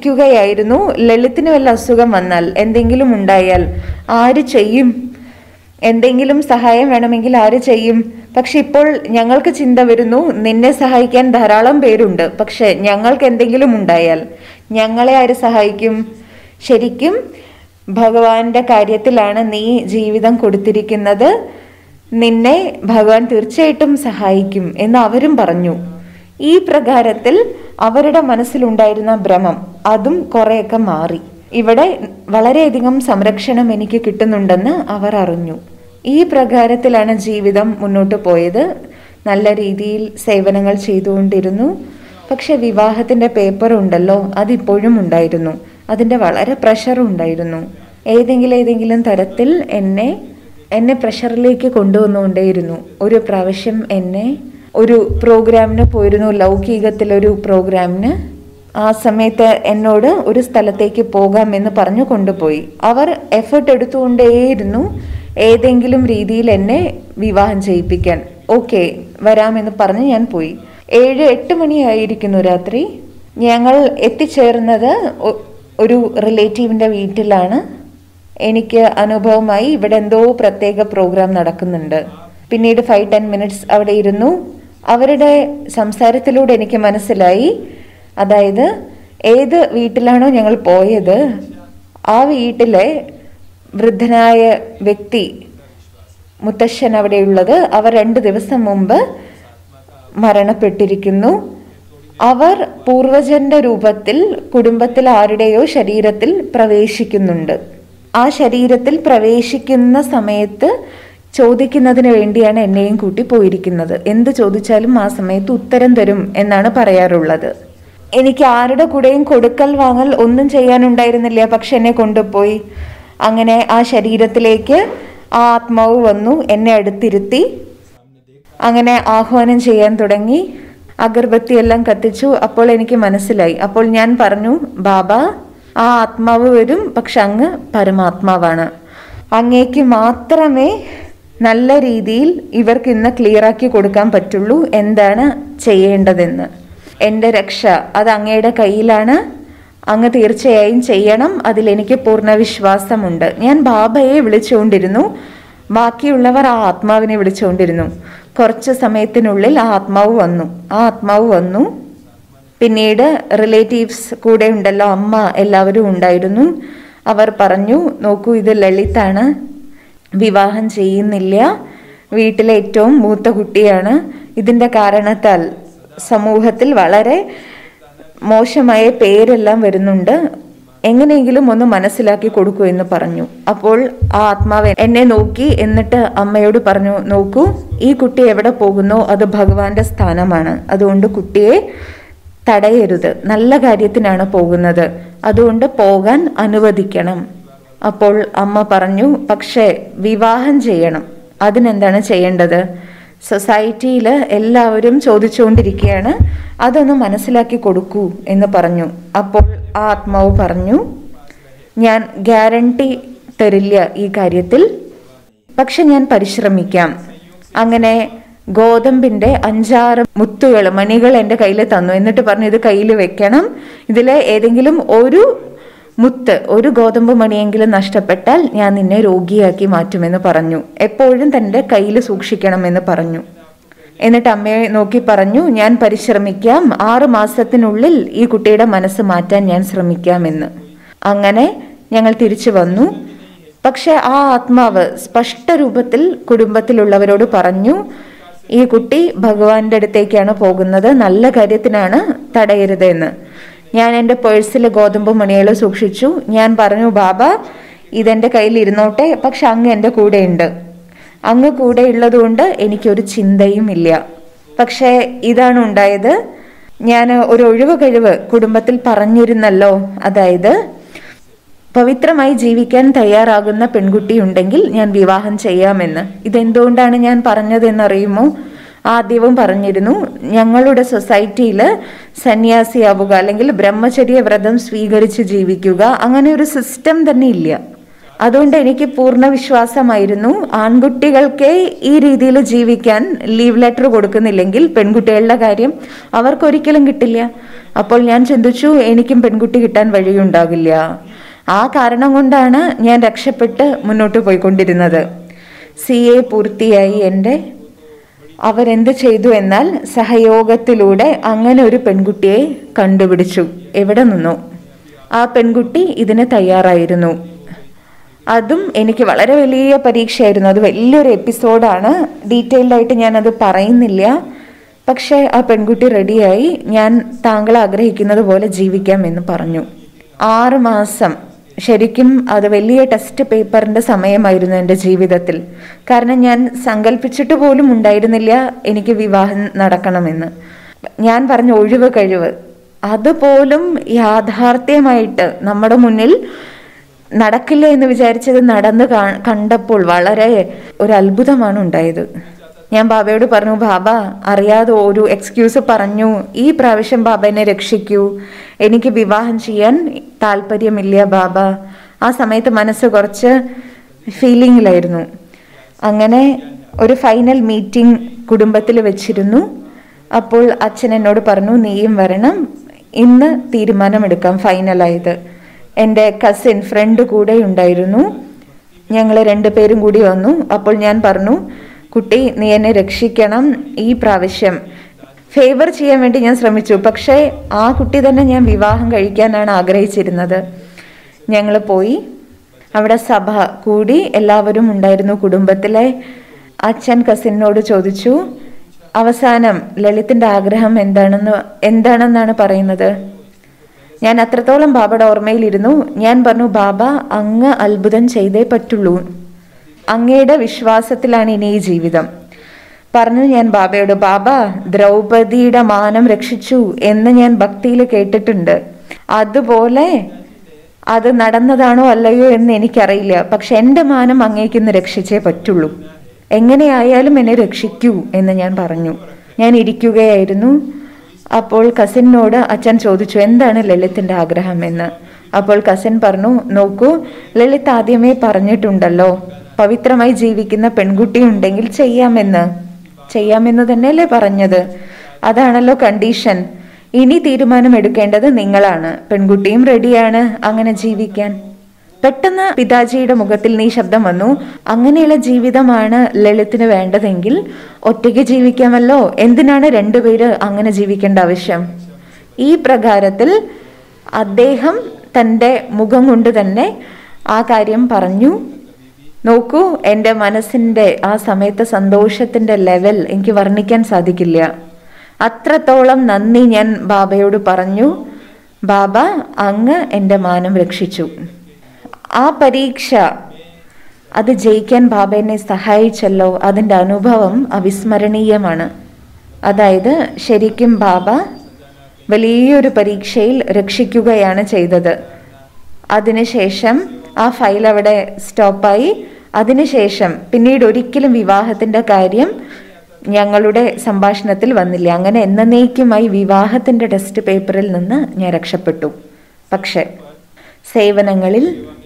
ചിന്തിക്കുകയായിരുന്നു ലളിത്തിന് വല്ല അസുഖം വന്നാൽ എന്തെങ്കിലും ഉണ്ടായാൽ ആര് ചെയ്യും എന്തെങ്കിലും സഹായം വേണമെങ്കിൽ ആര് ചെയ്യും പക്ഷെ ഇപ്പോൾ ഞങ്ങൾക്ക് ചിന്ത വരുന്നു നിന്നെ സഹായിക്കാൻ ധാരാളം പേരുണ്ട് പക്ഷെ ഞങ്ങൾക്ക് എന്തെങ്കിലും ഉണ്ടായാൽ ഞങ്ങളെ ആര് സഹായിക്കും ശരിക്കും ഭഗവാന്റെ കാര്യത്തിലാണ് നീ ജീവിതം കൊടുത്തിരിക്കുന്നത് നിന്നെ ഭഗവാൻ തീർച്ചയായിട്ടും സഹായിക്കും എന്ന് അവരും പറഞ്ഞു ഈ പ്രകാരത്തിൽ അവരുടെ മനസ്സിലുണ്ടായിരുന്ന ഭ്രമം അതും കുറെയൊക്കെ മാറി ഇവിടെ വളരെയധികം സംരക്ഷണം എനിക്ക് കിട്ടുന്നുണ്ടെന്ന് അവർ അറിഞ്ഞു ഈ പ്രകാരത്തിലാണ് ജീവിതം മുന്നോട്ട് പോയത് നല്ല രീതിയിൽ സേവനങ്ങൾ ചെയ്തുകൊണ്ടിരുന്നു പക്ഷെ വിവാഹത്തിന്റെ പേപ്പർ ഉണ്ടല്ലോ അതിപ്പോഴും ഉണ്ടായിരുന്നു അതിന്റെ വളരെ പ്രഷറും ഉണ്ടായിരുന്നു ഏതെങ്കിലും ഏതെങ്കിലും തരത്തിൽ എന്നെ എന്നെ പ്രഷറിലേക്ക് കൊണ്ടുവന്നുകൊണ്ടേയിരുന്നു ഒരു പ്രാവശ്യം എന്നെ ഒരു പ്രോഗ്രാമിന് പോയിരുന്നു ലൗകികത്തിലൊരു പ്രോഗ്രാമിന് ആ സമയത്ത് എന്നോട് ഒരു സ്ഥലത്തേക്ക് പോകാമെന്ന് പറഞ്ഞു കൊണ്ടുപോയി അവർ എഫേർട്ട് എടുത്തുകൊണ്ടേയിരുന്നു ഏതെങ്കിലും രീതിയിൽ എന്നെ വിവാഹം ചെയ്യിപ്പിക്കാൻ ഓക്കെ വരാമെന്ന് പറഞ്ഞ് ഞാൻ പോയി ഏഴ് എട്ട് മണിയായിരിക്കുന്നു രാത്രി ഞങ്ങൾ എത്തിച്ചേർന്നത് ഒ- ഒരു റിലേറ്റീവിൻ്റെ വീട്ടിലാണ് എനിക്ക് അനുഭവമായി ഇവിടെ എന്തോ പ്രത്യേക പ്രോഗ്രാം നടക്കുന്നുണ്ട് പിന്നീട് ഫൈവ് ടെൻ മിനിറ്റ്സ് അവിടെ ഇരുന്നു അവരുടെ സംസാരത്തിലൂടെ എനിക്ക് മനസ്സിലായി അതായത് ഏത് വീട്ടിലാണോ ഞങ്ങൾ പോയത് ആ വീട്ടിലെ വൃദ്ധനായ വ്യക്തി മുത്തശ്ശൻ അവിടെയുള്ളത് അവർ രണ്ട് ദിവസം മുമ്പ് മരണപ്പെട്ടിരിക്കുന്നു അവർ പൂർവജന്റെ രൂപത്തിൽ കുടുംബത്തിൽ ആരുടെയോ ശരീരത്തിൽ പ്രവേശിക്കുന്നുണ്ട് ആ ശരീരത്തിൽ പ്രവേശിക്കുന്ന സമയത്ത് ചോദിക്കുന്നതിന് വേണ്ടിയാണ് എന്നെയും കൂട്ടി പോയിരിക്കുന്നത് എന്ത് ചോദിച്ചാലും ആ സമയത്ത് ഉത്തരം തരും എന്നാണ് പറയാറുള്ളത് എനിക്ക് ആരുടെ കൂടെയും കൊടുക്കൽ വാങ്ങൽ ഒന്നും ചെയ്യാനുണ്ടായിരുന്നില്ല പക്ഷെ എന്നെ കൊണ്ടുപോയി അങ്ങനെ ആ ശരീരത്തിലേക്ക് ആ ആത്മാവ് വന്നു എന്നെ അടുത്തിരുത്തി അങ്ങനെ ആഹ്വാനം ചെയ്യാൻ തുടങ്ങി അഗർബത്തി എല്ലാം കത്തിച്ചു അപ്പോൾ എനിക്ക് മനസ്സിലായി അപ്പോൾ ഞാൻ പറഞ്ഞു ബാബ ആ ആത്മാവ് വരും പക്ഷെ അങ്ങ് പരമാത്മാവാണ് അങ്ങേക്ക് മാത്രമേ നല്ല രീതിയിൽ ഇവർക്ക് ഇന്ന് ക്ലിയർ ആക്കി കൊടുക്കാൻ പറ്റുള്ളൂ എന്താണ് ചെയ്യേണ്ടതെന്ന് എൻ്റെ രക്ഷ അത് അങ്ങയുടെ കയ്യിലാണ് അങ്ങ് തീർച്ചയായും ചെയ്യണം അതിലെനിക്ക് പൂർണ്ണ വിശ്വാസമുണ്ട് ഞാൻ ബാബയെ വിളിച്ചുകൊണ്ടിരുന്നു ബാക്കിയുള്ളവർ ആ ആത്മാവിനെ വിളിച്ചുകൊണ്ടിരുന്നു കുറച്ച് സമയത്തിനുള്ളിൽ ആ ആത്മാവ് വന്നു ആ ആത്മാവ് വന്നു പിന്നീട് റിലേറ്റീവ്സ് കൂടെ ഉണ്ടല്ലോ അമ്മ എല്ലാവരും ഉണ്ടായിരുന്നു അവർ പറഞ്ഞു നോക്കൂ ഇത് ലളിതാണ് വിവാഹം ചെയ്യുന്നില്ല വീട്ടിലെ ഏറ്റവും മൂത്ത കുട്ടിയാണ് ഇതിന്റെ കാരണത്താൽ സമൂഹത്തിൽ വളരെ മോശമായ പേരെല്ലാം വരുന്നുണ്ട് എങ്ങനെയെങ്കിലും ഒന്ന് മനസ്സിലാക്കി കൊടുക്കൂ എന്ന് പറഞ്ഞു അപ്പോൾ ആ ആത്മാവ് എന്നെ നോക്കി എന്നിട്ട് അമ്മയോട് പറഞ്ഞു നോക്കൂ ഈ കുട്ടി എവിടെ പോകുന്നോ അത് ഭഗവാന്റെ സ്ഥാനമാണ് അതുകൊണ്ട് കുട്ടിയെ തടയരുത് നല്ല കാര്യത്തിനാണ് പോകുന്നത് അതുകൊണ്ട് പോകാൻ അനുവദിക്കണം അപ്പോൾ അമ്മ പറഞ്ഞു പക്ഷേ വിവാഹം ചെയ്യണം അതിനെന്താണ് ചെയ്യേണ്ടത് സൊസൈറ്റിയിൽ എല്ലാവരും ചോദിച്ചുകൊണ്ടിരിക്കുകയാണ് അതൊന്ന് മനസ്സിലാക്കി കൊടുക്കൂ എന്ന് പറഞ്ഞു അപ്പോൾ ആ ആത്മാവ് പറഞ്ഞു ഞാൻ ഗ്യാരണ്ടി തരില്ല ഈ കാര്യത്തിൽ പക്ഷെ ഞാൻ പരിശ്രമിക്കാം അങ്ങനെ ഗോതമ്പിന്റെ അഞ്ചാറ് മുത്തുകൾ മണികൾ എൻ്റെ കയ്യിൽ തന്നു എന്നിട്ട് പറഞ്ഞു ഇത് കയ്യിൽ വെക്കണം ഇതിലെ ഏതെങ്കിലും ഒരു മുത്ത് ഒരു ഗോതമ്പ് മണിയെങ്കിലും നഷ്ടപ്പെട്ടാൽ ഞാൻ നിന്നെ രോഗിയാക്കി മാറ്റുമെന്ന് പറഞ്ഞു എപ്പോഴും തൻ്റെ കയ്യിൽ സൂക്ഷിക്കണമെന്ന് പറഞ്ഞു എന്നിട്ട് അമ്മയെ നോക്കി പറഞ്ഞു ഞാൻ പരിശ്രമിക്കാം ആറു മാസത്തിനുള്ളിൽ ഈ കുട്ടിയുടെ മനസ്സ് മാറ്റാൻ ഞാൻ ശ്രമിക്കാമെന്ന് അങ്ങനെ ഞങ്ങൾ തിരിച്ചു വന്നു പക്ഷെ ആ ആത്മാവ് സ്പഷ്ട രൂപത്തിൽ കുടുംബത്തിലുള്ളവരോട് പറഞ്ഞു ഈ കുട്ടി ഭഗവാന്റെ അടുത്തേക്കാണ് പോകുന്നത് നല്ല കാര്യത്തിനാണ് തടയരുത് എന്ന് ഞാൻ എൻ്റെ പേഴ്സിൽ ഗോതമ്പ് മണികൾ സൂക്ഷിച്ചു ഞാൻ പറഞ്ഞു ബാബ ഇതെൻ്റെ കയ്യിൽ ഇരുന്നോട്ടെ പക്ഷെ അങ്ങ് എൻ്റെ കൂടെയുണ്ട് അങ്ങ് കൂടെ ഉള്ളതുകൊണ്ട് എനിക്കൊരു ചിന്തയും ഇല്ല പക്ഷേ ഇതാണ് ഉണ്ടായത് ഞാൻ ഒരു ഒഴിവ് കഴിവ് കുടുംബത്തിൽ പറഞ്ഞിരുന്നല്ലോ അതായത് പവിത്രമായി ജീവിക്കാൻ തയ്യാറാകുന്ന പെൺകുട്ടി ഉണ്ടെങ്കിൽ ഞാൻ വിവാഹം ചെയ്യാമെന്ന് ഇതെന്തുകൊണ്ടാണ് ഞാൻ പറഞ്ഞതെന്നറിയുമോ ആദ്യവും പറഞ്ഞിരുന്നു ഞങ്ങളുടെ സൊസൈറ്റിയിൽ സന്യാസിയാവുക അല്ലെങ്കിൽ ബ്രഹ്മചര്യ വ്രതം സ്വീകരിച്ച് ജീവിക്കുക അങ്ങനെ ഒരു സിസ്റ്റം തന്നെ ഇല്ല അതുകൊണ്ട് എനിക്ക് പൂർണ്ണ വിശ്വാസമായിരുന്നു ആൺകുട്ടികൾക്ക് ഈ രീതിയിൽ ജീവിക്കാൻ ലീവ് ലെറ്റർ കൊടുക്കുന്നില്ലെങ്കിൽ പെൺകുട്ടികളുടെ കാര്യം അവർക്കൊരിക്കലും കിട്ടില്ല അപ്പോൾ ഞാൻ ചിന്തിച്ചു എനിക്കും പെൺകുട്ടി കിട്ടാൻ വഴിയുണ്ടാകില്ല ആ കാരണം കൊണ്ടാണ് ഞാൻ രക്ഷപ്പെട്ട് മുന്നോട്ട് പോയിക്കൊണ്ടിരുന്നത് സി എ പൂർത്തിയായി എൻ്റെ അവരെന്ത് ചെയ്തു എന്നാൽ സഹയോഗത്തിലൂടെ അങ്ങനെ ഒരു പെൺകുട്ടിയെ കണ്ടുപിടിച്ചു എവിടെ നിന്നോ ആ പെൺകുട്ടി ഇതിന് തയ്യാറായിരുന്നു അതും എനിക്ക് വളരെ വലിയ പരീക്ഷയായിരുന്നു അത് വലിയൊരു എപ്പിസോഡാണ് ഡീറ്റെയിൽഡ് ആയിട്ട് ഞാനത് പറയുന്നില്ല പക്ഷേ ആ പെൺകുട്ടി റെഡിയായി ഞാൻ താങ്കൾ ആഗ്രഹിക്കുന്നത് പോലെ ജീവിക്കാം എന്ന് പറഞ്ഞു ആറ് മാസം ശരിക്കും അത് വലിയ ടെസ്റ്റ് പേപ്പറിന്റെ സമയമായിരുന്നു എൻ്റെ ജീവിതത്തിൽ കാരണം ഞാൻ സങ്കല്പിച്ചിട്ട് പോലും ഉണ്ടായിരുന്നില്ല എനിക്ക് വിവാഹം നടക്കണമെന്ന് ഞാൻ പറഞ്ഞ ഒഴിവ് കഴിവ് അതുപോലും യാഥാർത്ഥ്യമായിട്ട് നമ്മുടെ മുന്നിൽ നടക്കില്ല എന്ന് വിചാരിച്ചത് നടന്ന് കാ- കണ്ടപ്പോൾ വളരെ ഒരു അത്ഭുതമാണ് ഉണ്ടായത് ഞാൻ ബാബയോട് പറഞ്ഞു ബാബ അറിയാതെ ഒരു എക്സ്ക്യൂസ് പറഞ്ഞു ഈ പ്രാവശ്യം ബാബ എന്നെ രക്ഷിക്കൂ എനിക്ക് വിവാഹം ചെയ്യാൻ താല്പര്യമില്ല ബാബ ആ സമയത്ത് മനസ്സ് കുറച്ച് ഫീലിംഗിലായിരുന്നു അങ്ങനെ ഒരു ഫൈനൽ മീറ്റിംഗ് കുടുംബത്തിൽ വെച്ചിരുന്നു അപ്പോൾ അച്ഛൻ എന്നോട് പറഞ്ഞു നീയും വരണം ഇന്ന് തീരുമാനമെടുക്കാം ഫൈനലായത് എൻ്റെ കസിൻ ഫ്രണ്ട് കൂടെ ഉണ്ടായിരുന്നു ഞങ്ങൾ രണ്ടുപേരും കൂടി വന്നു അപ്പോൾ ഞാൻ പറഞ്ഞു കുട്ടി നീ എന്നെ രക്ഷിക്കണം ഈ പ്രാവശ്യം ഫേവർ ചെയ്യാൻ വേണ്ടി ഞാൻ ശ്രമിച്ചു പക്ഷേ ആ കുട്ടി തന്നെ ഞാൻ വിവാഹം കഴിക്കാനാണ് ആഗ്രഹിച്ചിരുന്നത് ഞങ്ങൾ പോയി അവിടെ സഭ കൂടി എല്ലാവരും ഉണ്ടായിരുന്നു കുടുംബത്തിലെ അച്ഛൻ കസിനോട് ചോദിച്ചു അവസാനം ലളിത്തിന്റെ ആഗ്രഹം എന്താണെന്ന് എന്താണെന്നാണ് പറയുന്നത് ഞാൻ അത്രത്തോളം ബാബയുടെ ഓർമ്മയിലിരുന്നു ഞാൻ പറഞ്ഞു ബാബ അങ്ങ് അത്ഭുതം ചെയ്തേ പറ്റുള്ളൂ അങ്ങയുടെ വിശ്വാസത്തിലാണ് ഇനി ഈ ജീവിതം പറഞ്ഞു ഞാൻ ബാബയോട് ബാബ ദ്രൗപദിയുടെ മാനം രക്ഷിച്ചു എന്ന് ഞാൻ ഭക്തിയിൽ കേട്ടിട്ടുണ്ട് അതുപോലെ അത് നടന്നതാണോ അല്ലയോ എന്ന് എനിക്കറിയില്ല പക്ഷെ എൻ്റെ മാനം അങ്ങേക്കിന്ന് രക്ഷിച്ചേ പറ്റുള്ളൂ എങ്ങനെയായാലും എന്നെ രക്ഷിക്കൂ എന്ന് ഞാൻ പറഞ്ഞു ഞാൻ ഇരിക്കുകയായിരുന്നു അപ്പോൾ കസിനോട് അച്ഛൻ ചോദിച്ചു എന്താണ് ലളിത്തിന്റെ ആഗ്രഹം എന്ന് അപ്പോൾ കസിൻ പറഞ്ഞു നോക്കൂ ലളിത് ആദ്യമേ പറഞ്ഞിട്ടുണ്ടല്ലോ പവിത്രമായി ജീവിക്കുന്ന പെൺകുട്ടി ഉണ്ടെങ്കിൽ ചെയ്യാമെന്ന് ചെയ്യാമെന്ന് തന്നെയല്ലേ പറഞ്ഞത് അതാണല്ലോ കണ്ടീഷൻ ഇനി തീരുമാനം എടുക്കേണ്ടത് നിങ്ങളാണ് പെൺകുട്ടിയും റെഡിയാണ് അങ്ങനെ ജീവിക്കാൻ പെട്ടെന്ന് പിതാജിയുടെ മുഖത്തിൽ നീ ശബ്ദം വന്നു അങ്ങനെയുള്ള ജീവിതമാണ് ലളിത്തിന് വേണ്ടതെങ്കിൽ ഒറ്റയ്ക്ക് ജീവിക്കാമല്ലോ എന്തിനാണ് രണ്ടുപേര് അങ്ങനെ ജീവിക്കേണ്ട ആവശ്യം ഈ പ്രകാരത്തിൽ അദ്ദേഹം തൻ്റെ മുഖം കൊണ്ട് തന്നെ ആ കാര്യം പറഞ്ഞു നോക്കൂ എൻ്റെ മനസ്സിൻ്റെ ആ സമയത്തെ സന്തോഷത്തിൻ്റെ ലെവൽ എനിക്ക് വർണ്ണിക്കാൻ സാധിക്കില്ല അത്രത്തോളം നന്ദി ഞാൻ ബാബയോട് പറഞ്ഞു ബാബ അങ്ങ് എൻ്റെ മാനം രക്ഷിച്ചു ആ പരീക്ഷ അത് ജയിക്കാൻ ബാബ എന്നെ സഹായിച്ചല്ലോ അതിൻ്റെ അനുഭവം അവിസ്മരണീയമാണ് അതായത് ശരിക്കും ബാബ വലിയൊരു പരീക്ഷയിൽ രക്ഷിക്കുകയാണ് ചെയ്തത് അതിനുശേഷം ആ ഫയൽ അവിടെ സ്റ്റോപ്പായി അതിനുശേഷം പിന്നീട് ഒരിക്കലും വിവാഹത്തിന്റെ കാര്യം ഞങ്ങളുടെ സംഭാഷണത്തിൽ വന്നില്ല അങ്ങനെ എന്നേക്കുമായി വിവാഹത്തിന്റെ ടെസ്റ്റ് പേപ്പറിൽ നിന്ന് ഞാൻ രക്ഷപ്പെട്ടു പക്ഷെ സേവനങ്ങളിൽ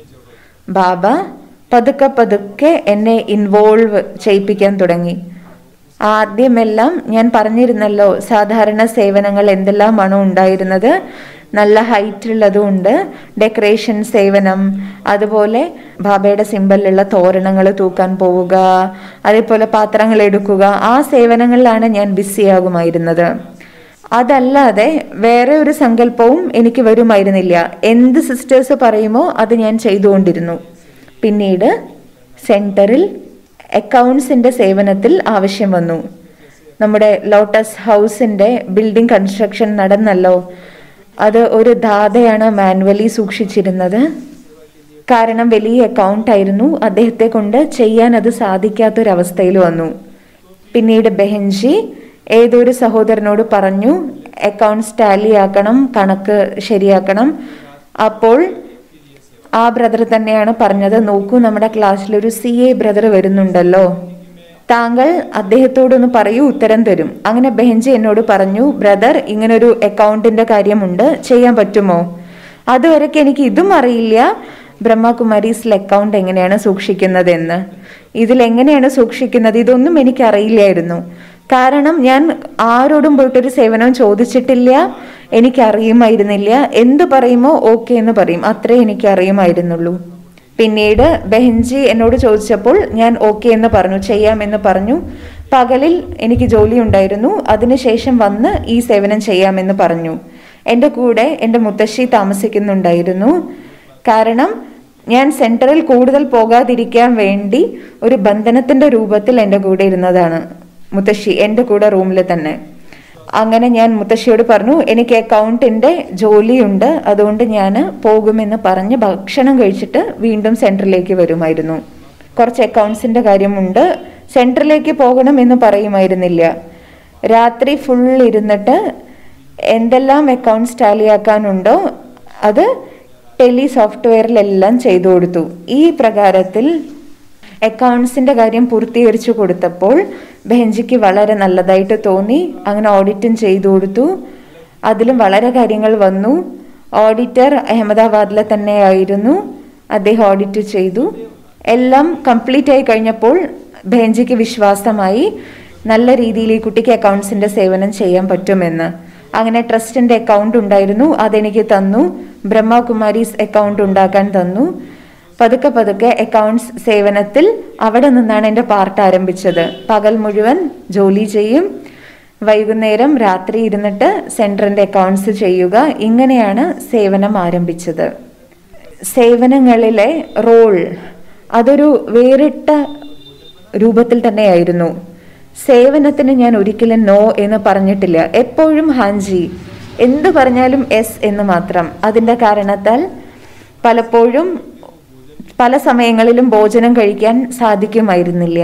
ബാബ പതുക്കെ പതുക്കെ എന്നെ ഇൻവോൾവ് ചെയ്യിപ്പിക്കാൻ തുടങ്ങി ആദ്യമെല്ലാം ഞാൻ പറഞ്ഞിരുന്നല്ലോ സാധാരണ സേവനങ്ങൾ എന്തെല്ലാമാണോ ഉണ്ടായിരുന്നത് നല്ല ഹൈറ്റ് ഉള്ളതും ഉണ്ട് ഡെക്കറേഷൻ സേവനം അതുപോലെ ബാബയുടെ സിമ്പലിലുള്ള തോരണങ്ങൾ തൂക്കാൻ പോവുക അതേപോലെ പാത്രങ്ങൾ എടുക്കുക ആ സേവനങ്ങളിലാണ് ഞാൻ ബിസിയാകുമായിരുന്നത് അതല്ലാതെ വേറെ ഒരു സങ്കല്പവും എനിക്ക് വരുമായിരുന്നില്ല എന്ത് സിസ്റ്റേഴ്സ് പറയുമോ അത് ഞാൻ ചെയ്തുകൊണ്ടിരുന്നു പിന്നീട് സെന്ററിൽ അക്കൗണ്ട്സിന്റെ സേവനത്തിൽ ആവശ്യം വന്നു നമ്മുടെ ലോട്ടസ് ഹൗസിന്റെ ബിൽഡിംഗ് കൺസ്ട്രക്ഷൻ നടന്നല്ലോ അത് ഒരു ധാതയാണ് മാനുവലി സൂക്ഷിച്ചിരുന്നത് കാരണം വലിയ അക്കൗണ്ട് ആയിരുന്നു അദ്ദേഹത്തെ കൊണ്ട് ചെയ്യാൻ അത് സാധിക്കാത്തൊരവസ്ഥയിൽ വന്നു പിന്നീട് ബെഹൻജി ഏതൊരു സഹോദരനോട് പറഞ്ഞു അക്കൗണ്ട്സ് ടാലി ആക്കണം കണക്ക് ശരിയാക്കണം അപ്പോൾ ആ ബ്രദർ തന്നെയാണ് പറഞ്ഞത് നോക്കൂ നമ്മുടെ ക്ലാസ്സിൽ ഒരു സി എ ബ്രദർ വരുന്നുണ്ടല്ലോ താങ്കൾ അദ്ദേഹത്തോടൊന്ന് പറയൂ ഉത്തരം തരും അങ്ങനെ ബെഹൻജി എന്നോട് പറഞ്ഞു ബ്രദർ ഇങ്ങനൊരു അക്കൗണ്ടിന്റെ കാര്യമുണ്ട് ചെയ്യാൻ പറ്റുമോ അതുവരെയ്ക്ക് എനിക്ക് ഇതും അറിയില്ല ബ്രഹ്മകുമാരീസിൽ അക്കൗണ്ട് എങ്ങനെയാണ് സൂക്ഷിക്കുന്നതെന്ന് ഇതിൽ എങ്ങനെയാണ് സൂക്ഷിക്കുന്നത് ഇതൊന്നും എനിക്ക് അറിയില്ലായിരുന്നു കാരണം ഞാൻ ആരോടും പോയിട്ടൊരു സേവനവും ചോദിച്ചിട്ടില്ല എനിക്ക് അറിയുമായിരുന്നില്ല എന്ത് പറയുമോ ഓക്കെ എന്ന് പറയും അത്രേ എനിക്ക് അറിയുമായിരുന്നുള്ളൂ പിന്നീട് ബെഹൻജി എന്നോട് ചോദിച്ചപ്പോൾ ഞാൻ ഓക്കെ എന്ന് പറഞ്ഞു ചെയ്യാമെന്ന് പറഞ്ഞു പകലിൽ എനിക്ക് ജോലി ഉണ്ടായിരുന്നു അതിനുശേഷം വന്ന് ഈ സേവനം ചെയ്യാമെന്ന് പറഞ്ഞു എൻ്റെ കൂടെ എൻ്റെ മുത്തശ്ശി താമസിക്കുന്നുണ്ടായിരുന്നു കാരണം ഞാൻ സെന്ററിൽ കൂടുതൽ പോകാതിരിക്കാൻ വേണ്ടി ഒരു ബന്ധനത്തിന്റെ രൂപത്തിൽ എൻ്റെ കൂടെ ഇരുന്നതാണ് മുത്തശ്ശി എൻ്റെ കൂടെ റൂമിൽ തന്നെ അങ്ങനെ ഞാൻ മുത്തശ്ശിയോട് പറഞ്ഞു എനിക്ക് അക്കൗണ്ടിന്റെ ജോലിയുണ്ട് അതുകൊണ്ട് ഞാൻ പോകുമെന്ന് പറഞ്ഞ് ഭക്ഷണം കഴിച്ചിട്ട് വീണ്ടും സെന്ററിലേക്ക് വരുമായിരുന്നു കുറച്ച് അക്കൗണ്ട്സിന്റെ കാര്യമുണ്ട് സെന്ററിലേക്ക് പോകണം എന്ന് പറയുമായിരുന്നില്ല രാത്രി ഫുൾ ഇരുന്നിട്ട് എന്തെല്ലാം അക്കൗണ്ട്സ് ടാലിയാക്കാനുണ്ടോ അത് ടെലി സോഫ്റ്റ്വെയറിലെല്ലാം ചെയ്തു കൊടുത്തു ഈ പ്രകാരത്തിൽ അക്കൗണ്ട്സിന്റെ കാര്യം പൂർത്തീകരിച്ചു കൊടുത്തപ്പോൾ ബെഞ്ചിക്ക് വളരെ നല്ലതായിട്ട് തോന്നി അങ്ങനെ ഓഡിറ്റും ചെയ്തു കൊടുത്തു അതിലും വളരെ കാര്യങ്ങൾ വന്നു ഓഡിറ്റർ അഹമ്മദാബാദിലെ തന്നെ ആയിരുന്നു അദ്ദേഹം ഓഡിറ്റ് ചെയ്തു എല്ലാം കംപ്ലീറ്റ് ആയി കഴിഞ്ഞപ്പോൾ ബെഞ്ചിക്ക് വിശ്വാസമായി നല്ല രീതിയിൽ ഈ കുട്ടിക്ക് അക്കൗണ്ട്സിന്റെ സേവനം ചെയ്യാൻ പറ്റുമെന്ന് അങ്ങനെ ട്രസ്റ്റിന്റെ അക്കൗണ്ട് ഉണ്ടായിരുന്നു അതെനിക്ക് തന്നു ബ്രഹ്മകുമാരീസ് അക്കൗണ്ട് ഉണ്ടാക്കാൻ തന്നു പതുക്കെ പതുക്കെ അക്കൗണ്ട്സ് സേവനത്തിൽ അവിടെ നിന്നാണ് എൻ്റെ പാർട്ട് ആരംഭിച്ചത് പകൽ മുഴുവൻ ജോലി ചെയ്യും വൈകുന്നേരം രാത്രി ഇരുന്നിട്ട് സെൻറ്ററിൻ്റെ അക്കൗണ്ട്സ് ചെയ്യുക ഇങ്ങനെയാണ് സേവനം ആരംഭിച്ചത് സേവനങ്ങളിലെ റോൾ അതൊരു വേറിട്ട രൂപത്തിൽ തന്നെയായിരുന്നു സേവനത്തിന് ഞാൻ ഒരിക്കലും നോ എന്ന് പറഞ്ഞിട്ടില്ല എപ്പോഴും ഹാൻജി എന്ത് പറഞ്ഞാലും എസ് എന്ന് മാത്രം അതിൻ്റെ കാരണത്താൽ പലപ്പോഴും പല സമയങ്ങളിലും ഭോജനം കഴിക്കാൻ സാധിക്കുമായിരുന്നില്ല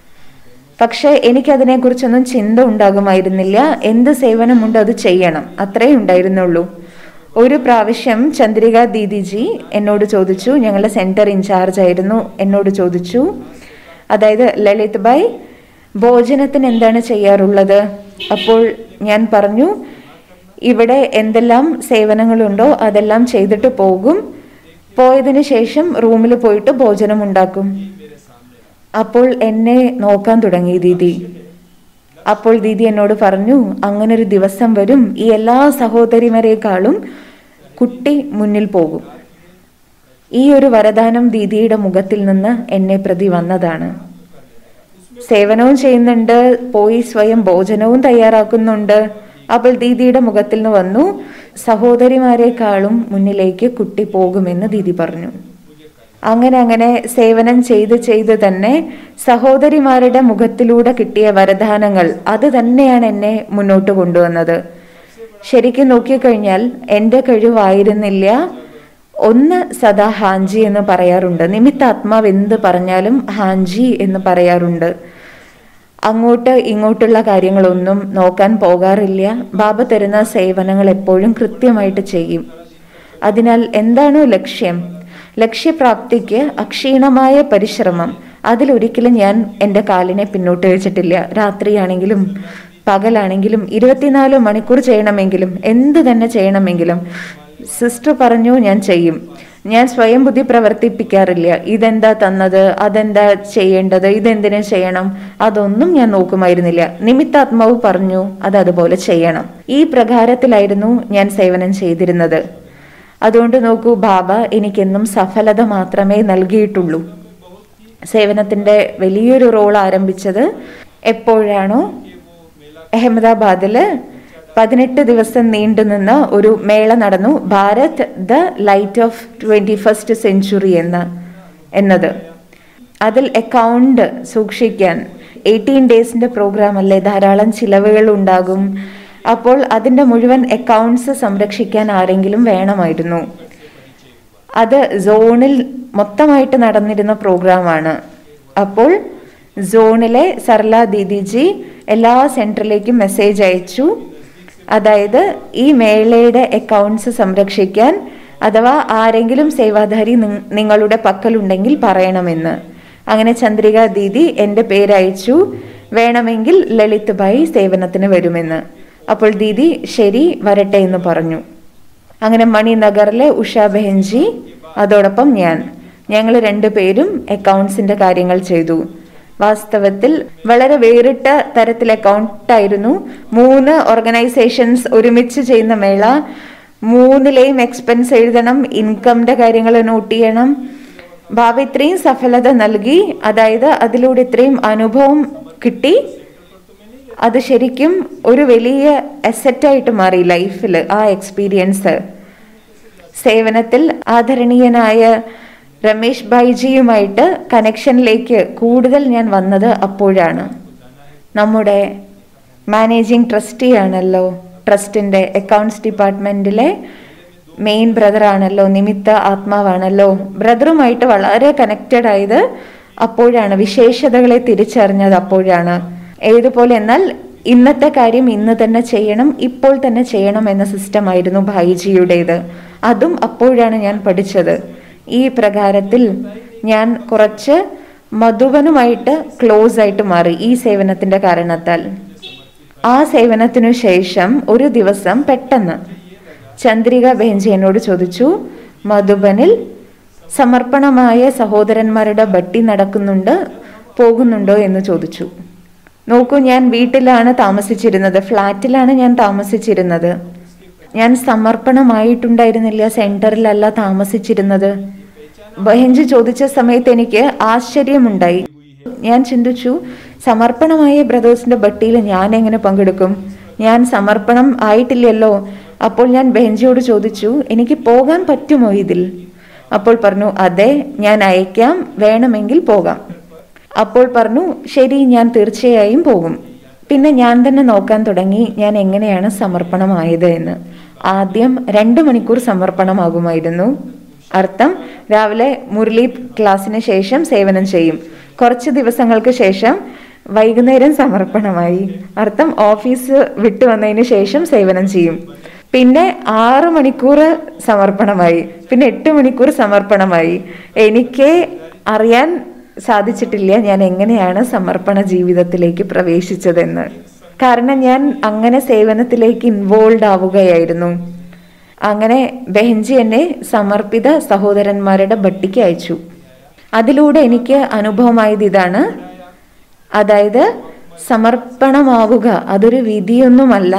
പക്ഷേ എനിക്കതിനെക്കുറിച്ചൊന്നും ചിന്ത ഉണ്ടാകുമായിരുന്നില്ല എന്ത് സേവനമുണ്ട് അത് ചെയ്യണം അത്രേ ഉണ്ടായിരുന്നുള്ളൂ ഒരു പ്രാവശ്യം ചന്ദ്രിക ദീദിജി എന്നോട് ചോദിച്ചു ഞങ്ങളുടെ സെന്റർ ഇൻചാർജ് ആയിരുന്നു എന്നോട് ചോദിച്ചു അതായത് ലളിത് ബായ് ഭോജനത്തിന് എന്താണ് ചെയ്യാറുള്ളത് അപ്പോൾ ഞാൻ പറഞ്ഞു ഇവിടെ എന്തെല്ലാം സേവനങ്ങളുണ്ടോ അതെല്ലാം ചെയ്തിട്ട് പോകും പോയതിനു ശേഷം റൂമിൽ പോയിട്ട് ഭോജനം ഉണ്ടാക്കും അപ്പോൾ എന്നെ നോക്കാൻ തുടങ്ങി ദീദി അപ്പോൾ ദീദി എന്നോട് പറഞ്ഞു അങ്ങനെ ഒരു ദിവസം വരും ഈ എല്ലാ സഹോദരിമാരെക്കാളും കുട്ടി മുന്നിൽ പോകും ഈ ഒരു വരദാനം ദീദിയുടെ മുഖത്തിൽ നിന്ന് എന്നെ പ്രതി വന്നതാണ് സേവനവും ചെയ്യുന്നുണ്ട് പോയി സ്വയം ഭോജനവും തയ്യാറാക്കുന്നുണ്ട് അപ്പോൾ ദീദിയുടെ മുഖത്തിൽ നിന്ന് വന്നു സഹോദരിമാരെക്കാളും മുന്നിലേക്ക് കുട്ടി പോകുമെന്ന് ദീദി പറഞ്ഞു അങ്ങനെ അങ്ങനെ സേവനം ചെയ്ത് ചെയ്ത് തന്നെ സഹോദരിമാരുടെ മുഖത്തിലൂടെ കിട്ടിയ വരദാനങ്ങൾ അത് തന്നെയാണ് എന്നെ മുന്നോട്ട് കൊണ്ടുവന്നത് ശരിക്കും നോക്കിക്കഴിഞ്ഞാൽ എൻ്റെ കഴിവായിരുന്നില്ല ഒന്ന് സദാ ഹാഞ്ചി എന്ന് പറയാറുണ്ട് നിമിത്താത്മാവ് എന്ത് പറഞ്ഞാലും ഹാഞ്ചി എന്ന് പറയാറുണ്ട് അങ്ങോട്ട് ഇങ്ങോട്ടുള്ള കാര്യങ്ങളൊന്നും നോക്കാൻ പോകാറില്ല ബാബ തരുന്ന സേവനങ്ങൾ എപ്പോഴും കൃത്യമായിട്ട് ചെയ്യും അതിനാൽ എന്താണോ ലക്ഷ്യം ലക്ഷ്യപ്രാപ്തിക്ക് അക്ഷീണമായ പരിശ്രമം അതിലൊരിക്കലും ഞാൻ എൻ്റെ കാലിനെ പിന്നോട്ട് വെച്ചിട്ടില്ല രാത്രിയാണെങ്കിലും പകലാണെങ്കിലും ഇരുപത്തിനാല് മണിക്കൂർ ചെയ്യണമെങ്കിലും എന്ത് തന്നെ ചെയ്യണമെങ്കിലും സിസ്റ്റർ പറഞ്ഞു ഞാൻ ചെയ്യും ഞാൻ സ്വയം ബുദ്ധി പ്രവർത്തിപ്പിക്കാറില്ല ഇതെന്താ തന്നത് അതെന്താ ചെയ്യേണ്ടത് ഇതെന്തിനു ചെയ്യണം അതൊന്നും ഞാൻ നോക്കുമായിരുന്നില്ല നിമിത്താത്മാവ് പറഞ്ഞു അത് അതുപോലെ ചെയ്യണം ഈ പ്രകാരത്തിലായിരുന്നു ഞാൻ സേവനം ചെയ്തിരുന്നത് അതുകൊണ്ട് നോക്കൂ ബാബ എനിക്കെന്നും സഫലത മാത്രമേ നൽകിയിട്ടുള്ളൂ സേവനത്തിന്റെ വലിയൊരു റോൾ ആരംഭിച്ചത് എപ്പോഴാണോ അഹമ്മദാബാദില് പതിനെട്ട് ദിവസം നീണ്ടുനിന്ന ഒരു മേള നടന്നു Bharat the light of twenty first century എന്ന എന്നത് അതിൽ അക്കൗണ്ട് സൂക്ഷിക്കാൻ എയ്റ്റീൻ ഡേയ്സിന്റെ പ്രോഗ്രാം അല്ലേ ധാരാളം ചിലവുകൾ ഉണ്ടാകും അപ്പോൾ അതിന്റെ മുഴുവൻ അക്കൗണ്ട്സ് സംരക്ഷിക്കാൻ ആരെങ്കിലും വേണമായിരുന്നു അത് സോണിൽ മൊത്തമായിട്ട് നടന്നിരുന്ന പ്രോഗ്രാമാണ് അപ്പോൾ സോണിലെ സർല ദീദിജി എല്ലാ സെന്ററിലേക്കും മെസ്സേജ് അയച്ചു അതായത് ഈ മേളയുടെ അക്കൗണ്ട്സ് സംരക്ഷിക്കാൻ അഥവാ ആരെങ്കിലും സേവാധാരി നിങ്- നിങ്ങളുടെ പക്കലുണ്ടെങ്കിൽ പറയണമെന്ന് അങ്ങനെ ചന്ദ്രിക ദീദി എൻ്റെ പേരയച്ചു വേണമെങ്കിൽ ലളിത് ഭായി സേവനത്തിന് വരുമെന്ന് അപ്പോൾ ദീദി ശരി വരട്ടെ എന്ന് പറഞ്ഞു അങ്ങനെ മണിനഗറിലെ ഉഷ ബെഹൻജി അതോടൊപ്പം ഞാൻ ഞങ്ങൾ രണ്ടുപേരും അക്കൗണ്ട്സിന്റെ കാര്യങ്ങൾ ചെയ്തു വാസ്തവത്തിൽ വളരെ വേറിട്ട തരത്തിൽ അക്കൗണ്ട് ആയിരുന്നു മൂന്ന് ഓർഗനൈസേഷൻസ് ഒരുമിച്ച് ചെയ്യുന്ന മേള മൂന്നിലെയും എക്സ്പെൻസ് എഴുതണം ഇൻകമിന്റെ കാര്യങ്ങൾ നോട്ട് ചെയ്യണം ബാബ ഇത്രയും സഫലത നൽകി അതായത് അതിലൂടെ ഇത്രയും അനുഭവം കിട്ടി അത് ശരിക്കും ഒരു വലിയ അസറ്റായിട്ട് മാറി ലൈഫിൽ ആ എക്സ്പീരിയൻസ് സേവനത്തിൽ ആദരണീയനായ രമേശ് ഭായിജിയുമായിട്ട് കണക്ഷനിലേക്ക് കൂടുതൽ ഞാൻ വന്നത് അപ്പോഴാണ് നമ്മുടെ മാനേജിംഗ് ട്രസ്റ്റി ആണല്ലോ ട്രസ്റ്റിന്റെ അക്കൗണ്ട്സ് ഡിപ്പാർട്ട്മെന്റിലെ മെയിൻ ബ്രദർ ആണല്ലോ നിമിത്ത ആത്മാവാണല്ലോ ബ്രദറുമായിട്ട് വളരെ കണക്റ്റഡ് ആയത് അപ്പോഴാണ് വിശേഷതകളെ തിരിച്ചറിഞ്ഞത് അപ്പോഴാണ് ഏതുപോലെ എന്നാൽ ഇന്നത്തെ കാര്യം ഇന്ന് തന്നെ ചെയ്യണം ഇപ്പോൾ തന്നെ ചെയ്യണം എന്ന സിസ്റ്റം ആയിരുന്നു ഭായിജിയുടേത് അതും അപ്പോഴാണ് ഞാൻ പഠിച്ചത് ഈ പ്രകാരത്തിൽ ഞാൻ കുറച്ച് മധുവനുമായിട്ട് ക്ലോസ് ആയിട്ട് മാറി ഈ സേവനത്തിന്റെ കാരണത്താൽ ആ സേവനത്തിനു ശേഷം ഒരു ദിവസം പെട്ടെന്ന് ചന്ദ്രിക ബെഞ്ചി എന്നോട് ചോദിച്ചു മധുബനിൽ സമർപ്പണമായ സഹോദരന്മാരുടെ ബട്ടി നടക്കുന്നുണ്ട് പോകുന്നുണ്ടോ എന്ന് ചോദിച്ചു നോക്കൂ ഞാൻ വീട്ടിലാണ് താമസിച്ചിരുന്നത് ഫ്ലാറ്റിലാണ് ഞാൻ താമസിച്ചിരുന്നത് ഞാൻ സമർപ്പണമായിട്ടുണ്ടായിരുന്നില്ല സെന്ററിലല്ല താമസിച്ചിരുന്നത് ബഹഞ്ച് ചോദിച്ച സമയത്ത് എനിക്ക് ആശ്ചര്യമുണ്ടായി ഞാൻ ചിന്തിച്ചു സമർപ്പണമായ ബ്രദേഴ്സിന്റെ ബട്ടിയിൽ ഞാൻ എങ്ങനെ പങ്കെടുക്കും ഞാൻ സമർപ്പണം ആയിട്ടില്ലല്ലോ അപ്പോൾ ഞാൻ ബെഞ്ചിയോട് ചോദിച്ചു എനിക്ക് പോകാൻ പറ്റുമോ ഇതിൽ അപ്പോൾ പറഞ്ഞു അതെ ഞാൻ അയക്കാം വേണമെങ്കിൽ പോകാം അപ്പോൾ പറഞ്ഞു ശരി ഞാൻ തീർച്ചയായും പോകും പിന്നെ ഞാൻ തന്നെ നോക്കാൻ തുടങ്ങി ഞാൻ എങ്ങനെയാണ് സമർപ്പണമായത് എന്ന് ആദ്യം രണ്ട് മണിക്കൂർ സമർപ്പണമാകുമായിരുന്നു അർത്ഥം രാവിലെ മുരളി ക്ലാസ്സിന് ശേഷം സേവനം ചെയ്യും കുറച്ച് ദിവസങ്ങൾക്ക് ശേഷം വൈകുന്നേരം സമർപ്പണമായി അർത്ഥം ഓഫീസ് വിട്ടു വന്നതിന് ശേഷം സേവനം ചെയ്യും പിന്നെ ആറ് മണിക്കൂർ സമർപ്പണമായി പിന്നെ എട്ട് മണിക്കൂർ സമർപ്പണമായി എനിക്ക് അറിയാൻ സാധിച്ചിട്ടില്ല ഞാൻ എങ്ങനെയാണ് സമർപ്പണ ജീവിതത്തിലേക്ക് പ്രവേശിച്ചതെന്ന് കാരണം ഞാൻ അങ്ങനെ സേവനത്തിലേക്ക് ഇൻവോൾവ് ആവുകയായിരുന്നു അങ്ങനെ ബെഹൻജി എന്നെ സമർപ്പിത സഹോദരന്മാരുടെ ബട്ടിക്ക് അയച്ചു അതിലൂടെ എനിക്ക് അനുഭവമായത് ഇതാണ് അതായത് സമർപ്പണമാവുക അതൊരു വിധിയൊന്നുമല്ല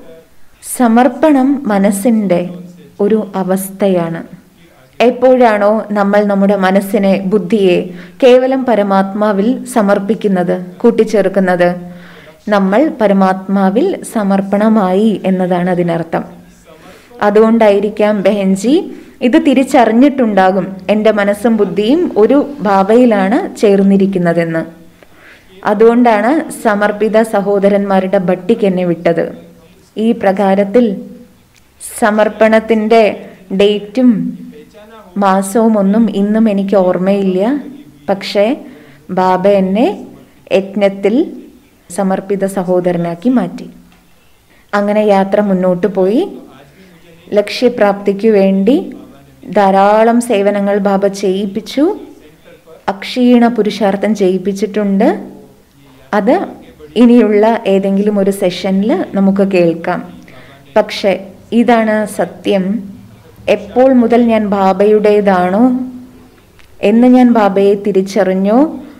സമർപ്പണം മനസ്സിൻ്റെ ഒരു അവസ്ഥയാണ് എപ്പോഴാണോ നമ്മൾ നമ്മുടെ മനസ്സിനെ ബുദ്ധിയെ കേവലം പരമാത്മാവിൽ സമർപ്പിക്കുന്നത് കൂട്ടിച്ചേർക്കുന്നത് നമ്മൾ പരമാത്മാവിൽ സമർപ്പണമായി എന്നതാണ് അതിനർത്ഥം അതുകൊണ്ടായിരിക്കാം ബെഹൻജി ഇത് തിരിച്ചറിഞ്ഞിട്ടുണ്ടാകും എൻ്റെ മനസ്സും ബുദ്ധിയും ഒരു ഭാവയിലാണ് ചേർന്നിരിക്കുന്നതെന്ന് അതുകൊണ്ടാണ് സമർപ്പിത സഹോദരന്മാരുടെ ബട്ടിക്ക് എന്നെ വിട്ടത് ഈ പ്രകാരത്തിൽ സമർപ്പണത്തിൻ്റെ ഡേറ്റും മാസവും ഒന്നും ഇന്നും എനിക്ക് ഓർമ്മയില്ല പക്ഷേ ബാബ എന്നെ യജ്ഞത്തിൽ സമർപ്പിത സഹോദരനാക്കി മാറ്റി അങ്ങനെ യാത്ര മുന്നോട്ട് പോയി ലക്ഷ്യപ്രാപ്തിക്കു വേണ്ടി ധാരാളം സേവനങ്ങൾ ബാബ ചെയ്യിപ്പിച്ചു അക്ഷീണ പുരുഷാർത്ഥം ചെയ്യിപ്പിച്ചിട്ടുണ്ട് അത് ഇനിയുള്ള ഏതെങ്കിലും ഒരു സെഷനിൽ നമുക്ക് കേൾക്കാം പക്ഷെ ഇതാണ് സത്യം എപ്പോൾ മുതൽ ഞാൻ ബാബയുടേതാണോ എന്ന് ഞാൻ ബാബയെ തിരിച്ചറിഞ്ഞോ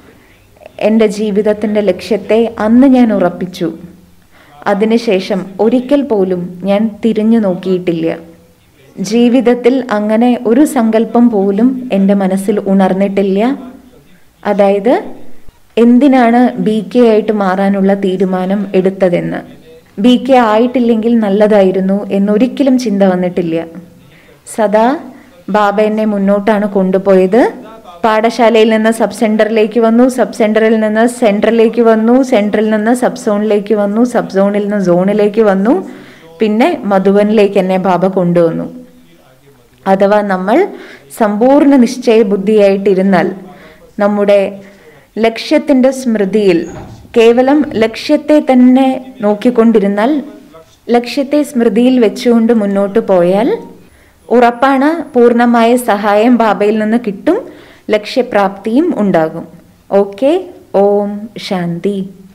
എൻ്റെ ജീവിതത്തിൻ്റെ ലക്ഷ്യത്തെ അന്ന് ഞാൻ ഉറപ്പിച്ചു അതിനുശേഷം ഒരിക്കൽ പോലും ഞാൻ തിരിഞ്ഞു നോക്കിയിട്ടില്ല ജീവിതത്തിൽ അങ്ങനെ ഒരു സങ്കല്പം പോലും എൻ്റെ മനസ്സിൽ ഉണർന്നിട്ടില്ല അതായത് എന്തിനാണ് ബി കെ ആയിട്ട് മാറാനുള്ള തീരുമാനം എടുത്തതെന്ന് ബി കെ ആയിട്ടില്ലെങ്കിൽ നല്ലതായിരുന്നു എന്നൊരിക്കലും ചിന്ത വന്നിട്ടില്ല സദാ ബാബ എന്നെ മുന്നോട്ടാണ് കൊണ്ടുപോയത് പാഠശാലയിൽ നിന്ന് സബ് സെന്ററിലേക്ക് വന്നു സബ് സെന്ററിൽ നിന്ന് സെൻട്രലിലേക്ക് വന്നു സെൻട്രലിൽ നിന്ന് സബ് സോണിലേക്ക് വന്നു സബ് സോണിൽ നിന്ന് സോണിലേക്ക് വന്നു പിന്നെ മധുബനിലേക്ക് എന്നെ ബാബ കൊണ്ടുവന്നു അഥവാ നമ്മൾ സമ്പൂർണ്ണ നിശ്ചയ ബുദ്ധിയായിട്ടിരുന്നാൽ നമ്മുടെ ലക്ഷ്യത്തിൻ്റെ സ്മൃതിയിൽ കേവലം ലക്ഷ്യത്തെ തന്നെ നോക്കിക്കൊണ്ടിരുന്നാൽ ലക്ഷ്യത്തെ സ്മൃതിയിൽ വെച്ചുകൊണ്ട് മുന്നോട്ട് പോയാൽ ഉറപ്പാണ് പൂർണ്ണമായ സഹായം ബാബയിൽ നിന്ന് കിട്ടും ലക്ഷ്യപ്രാപ്തിയും ഉണ്ടാകും ഓക്കെ ഓം ശാന്തി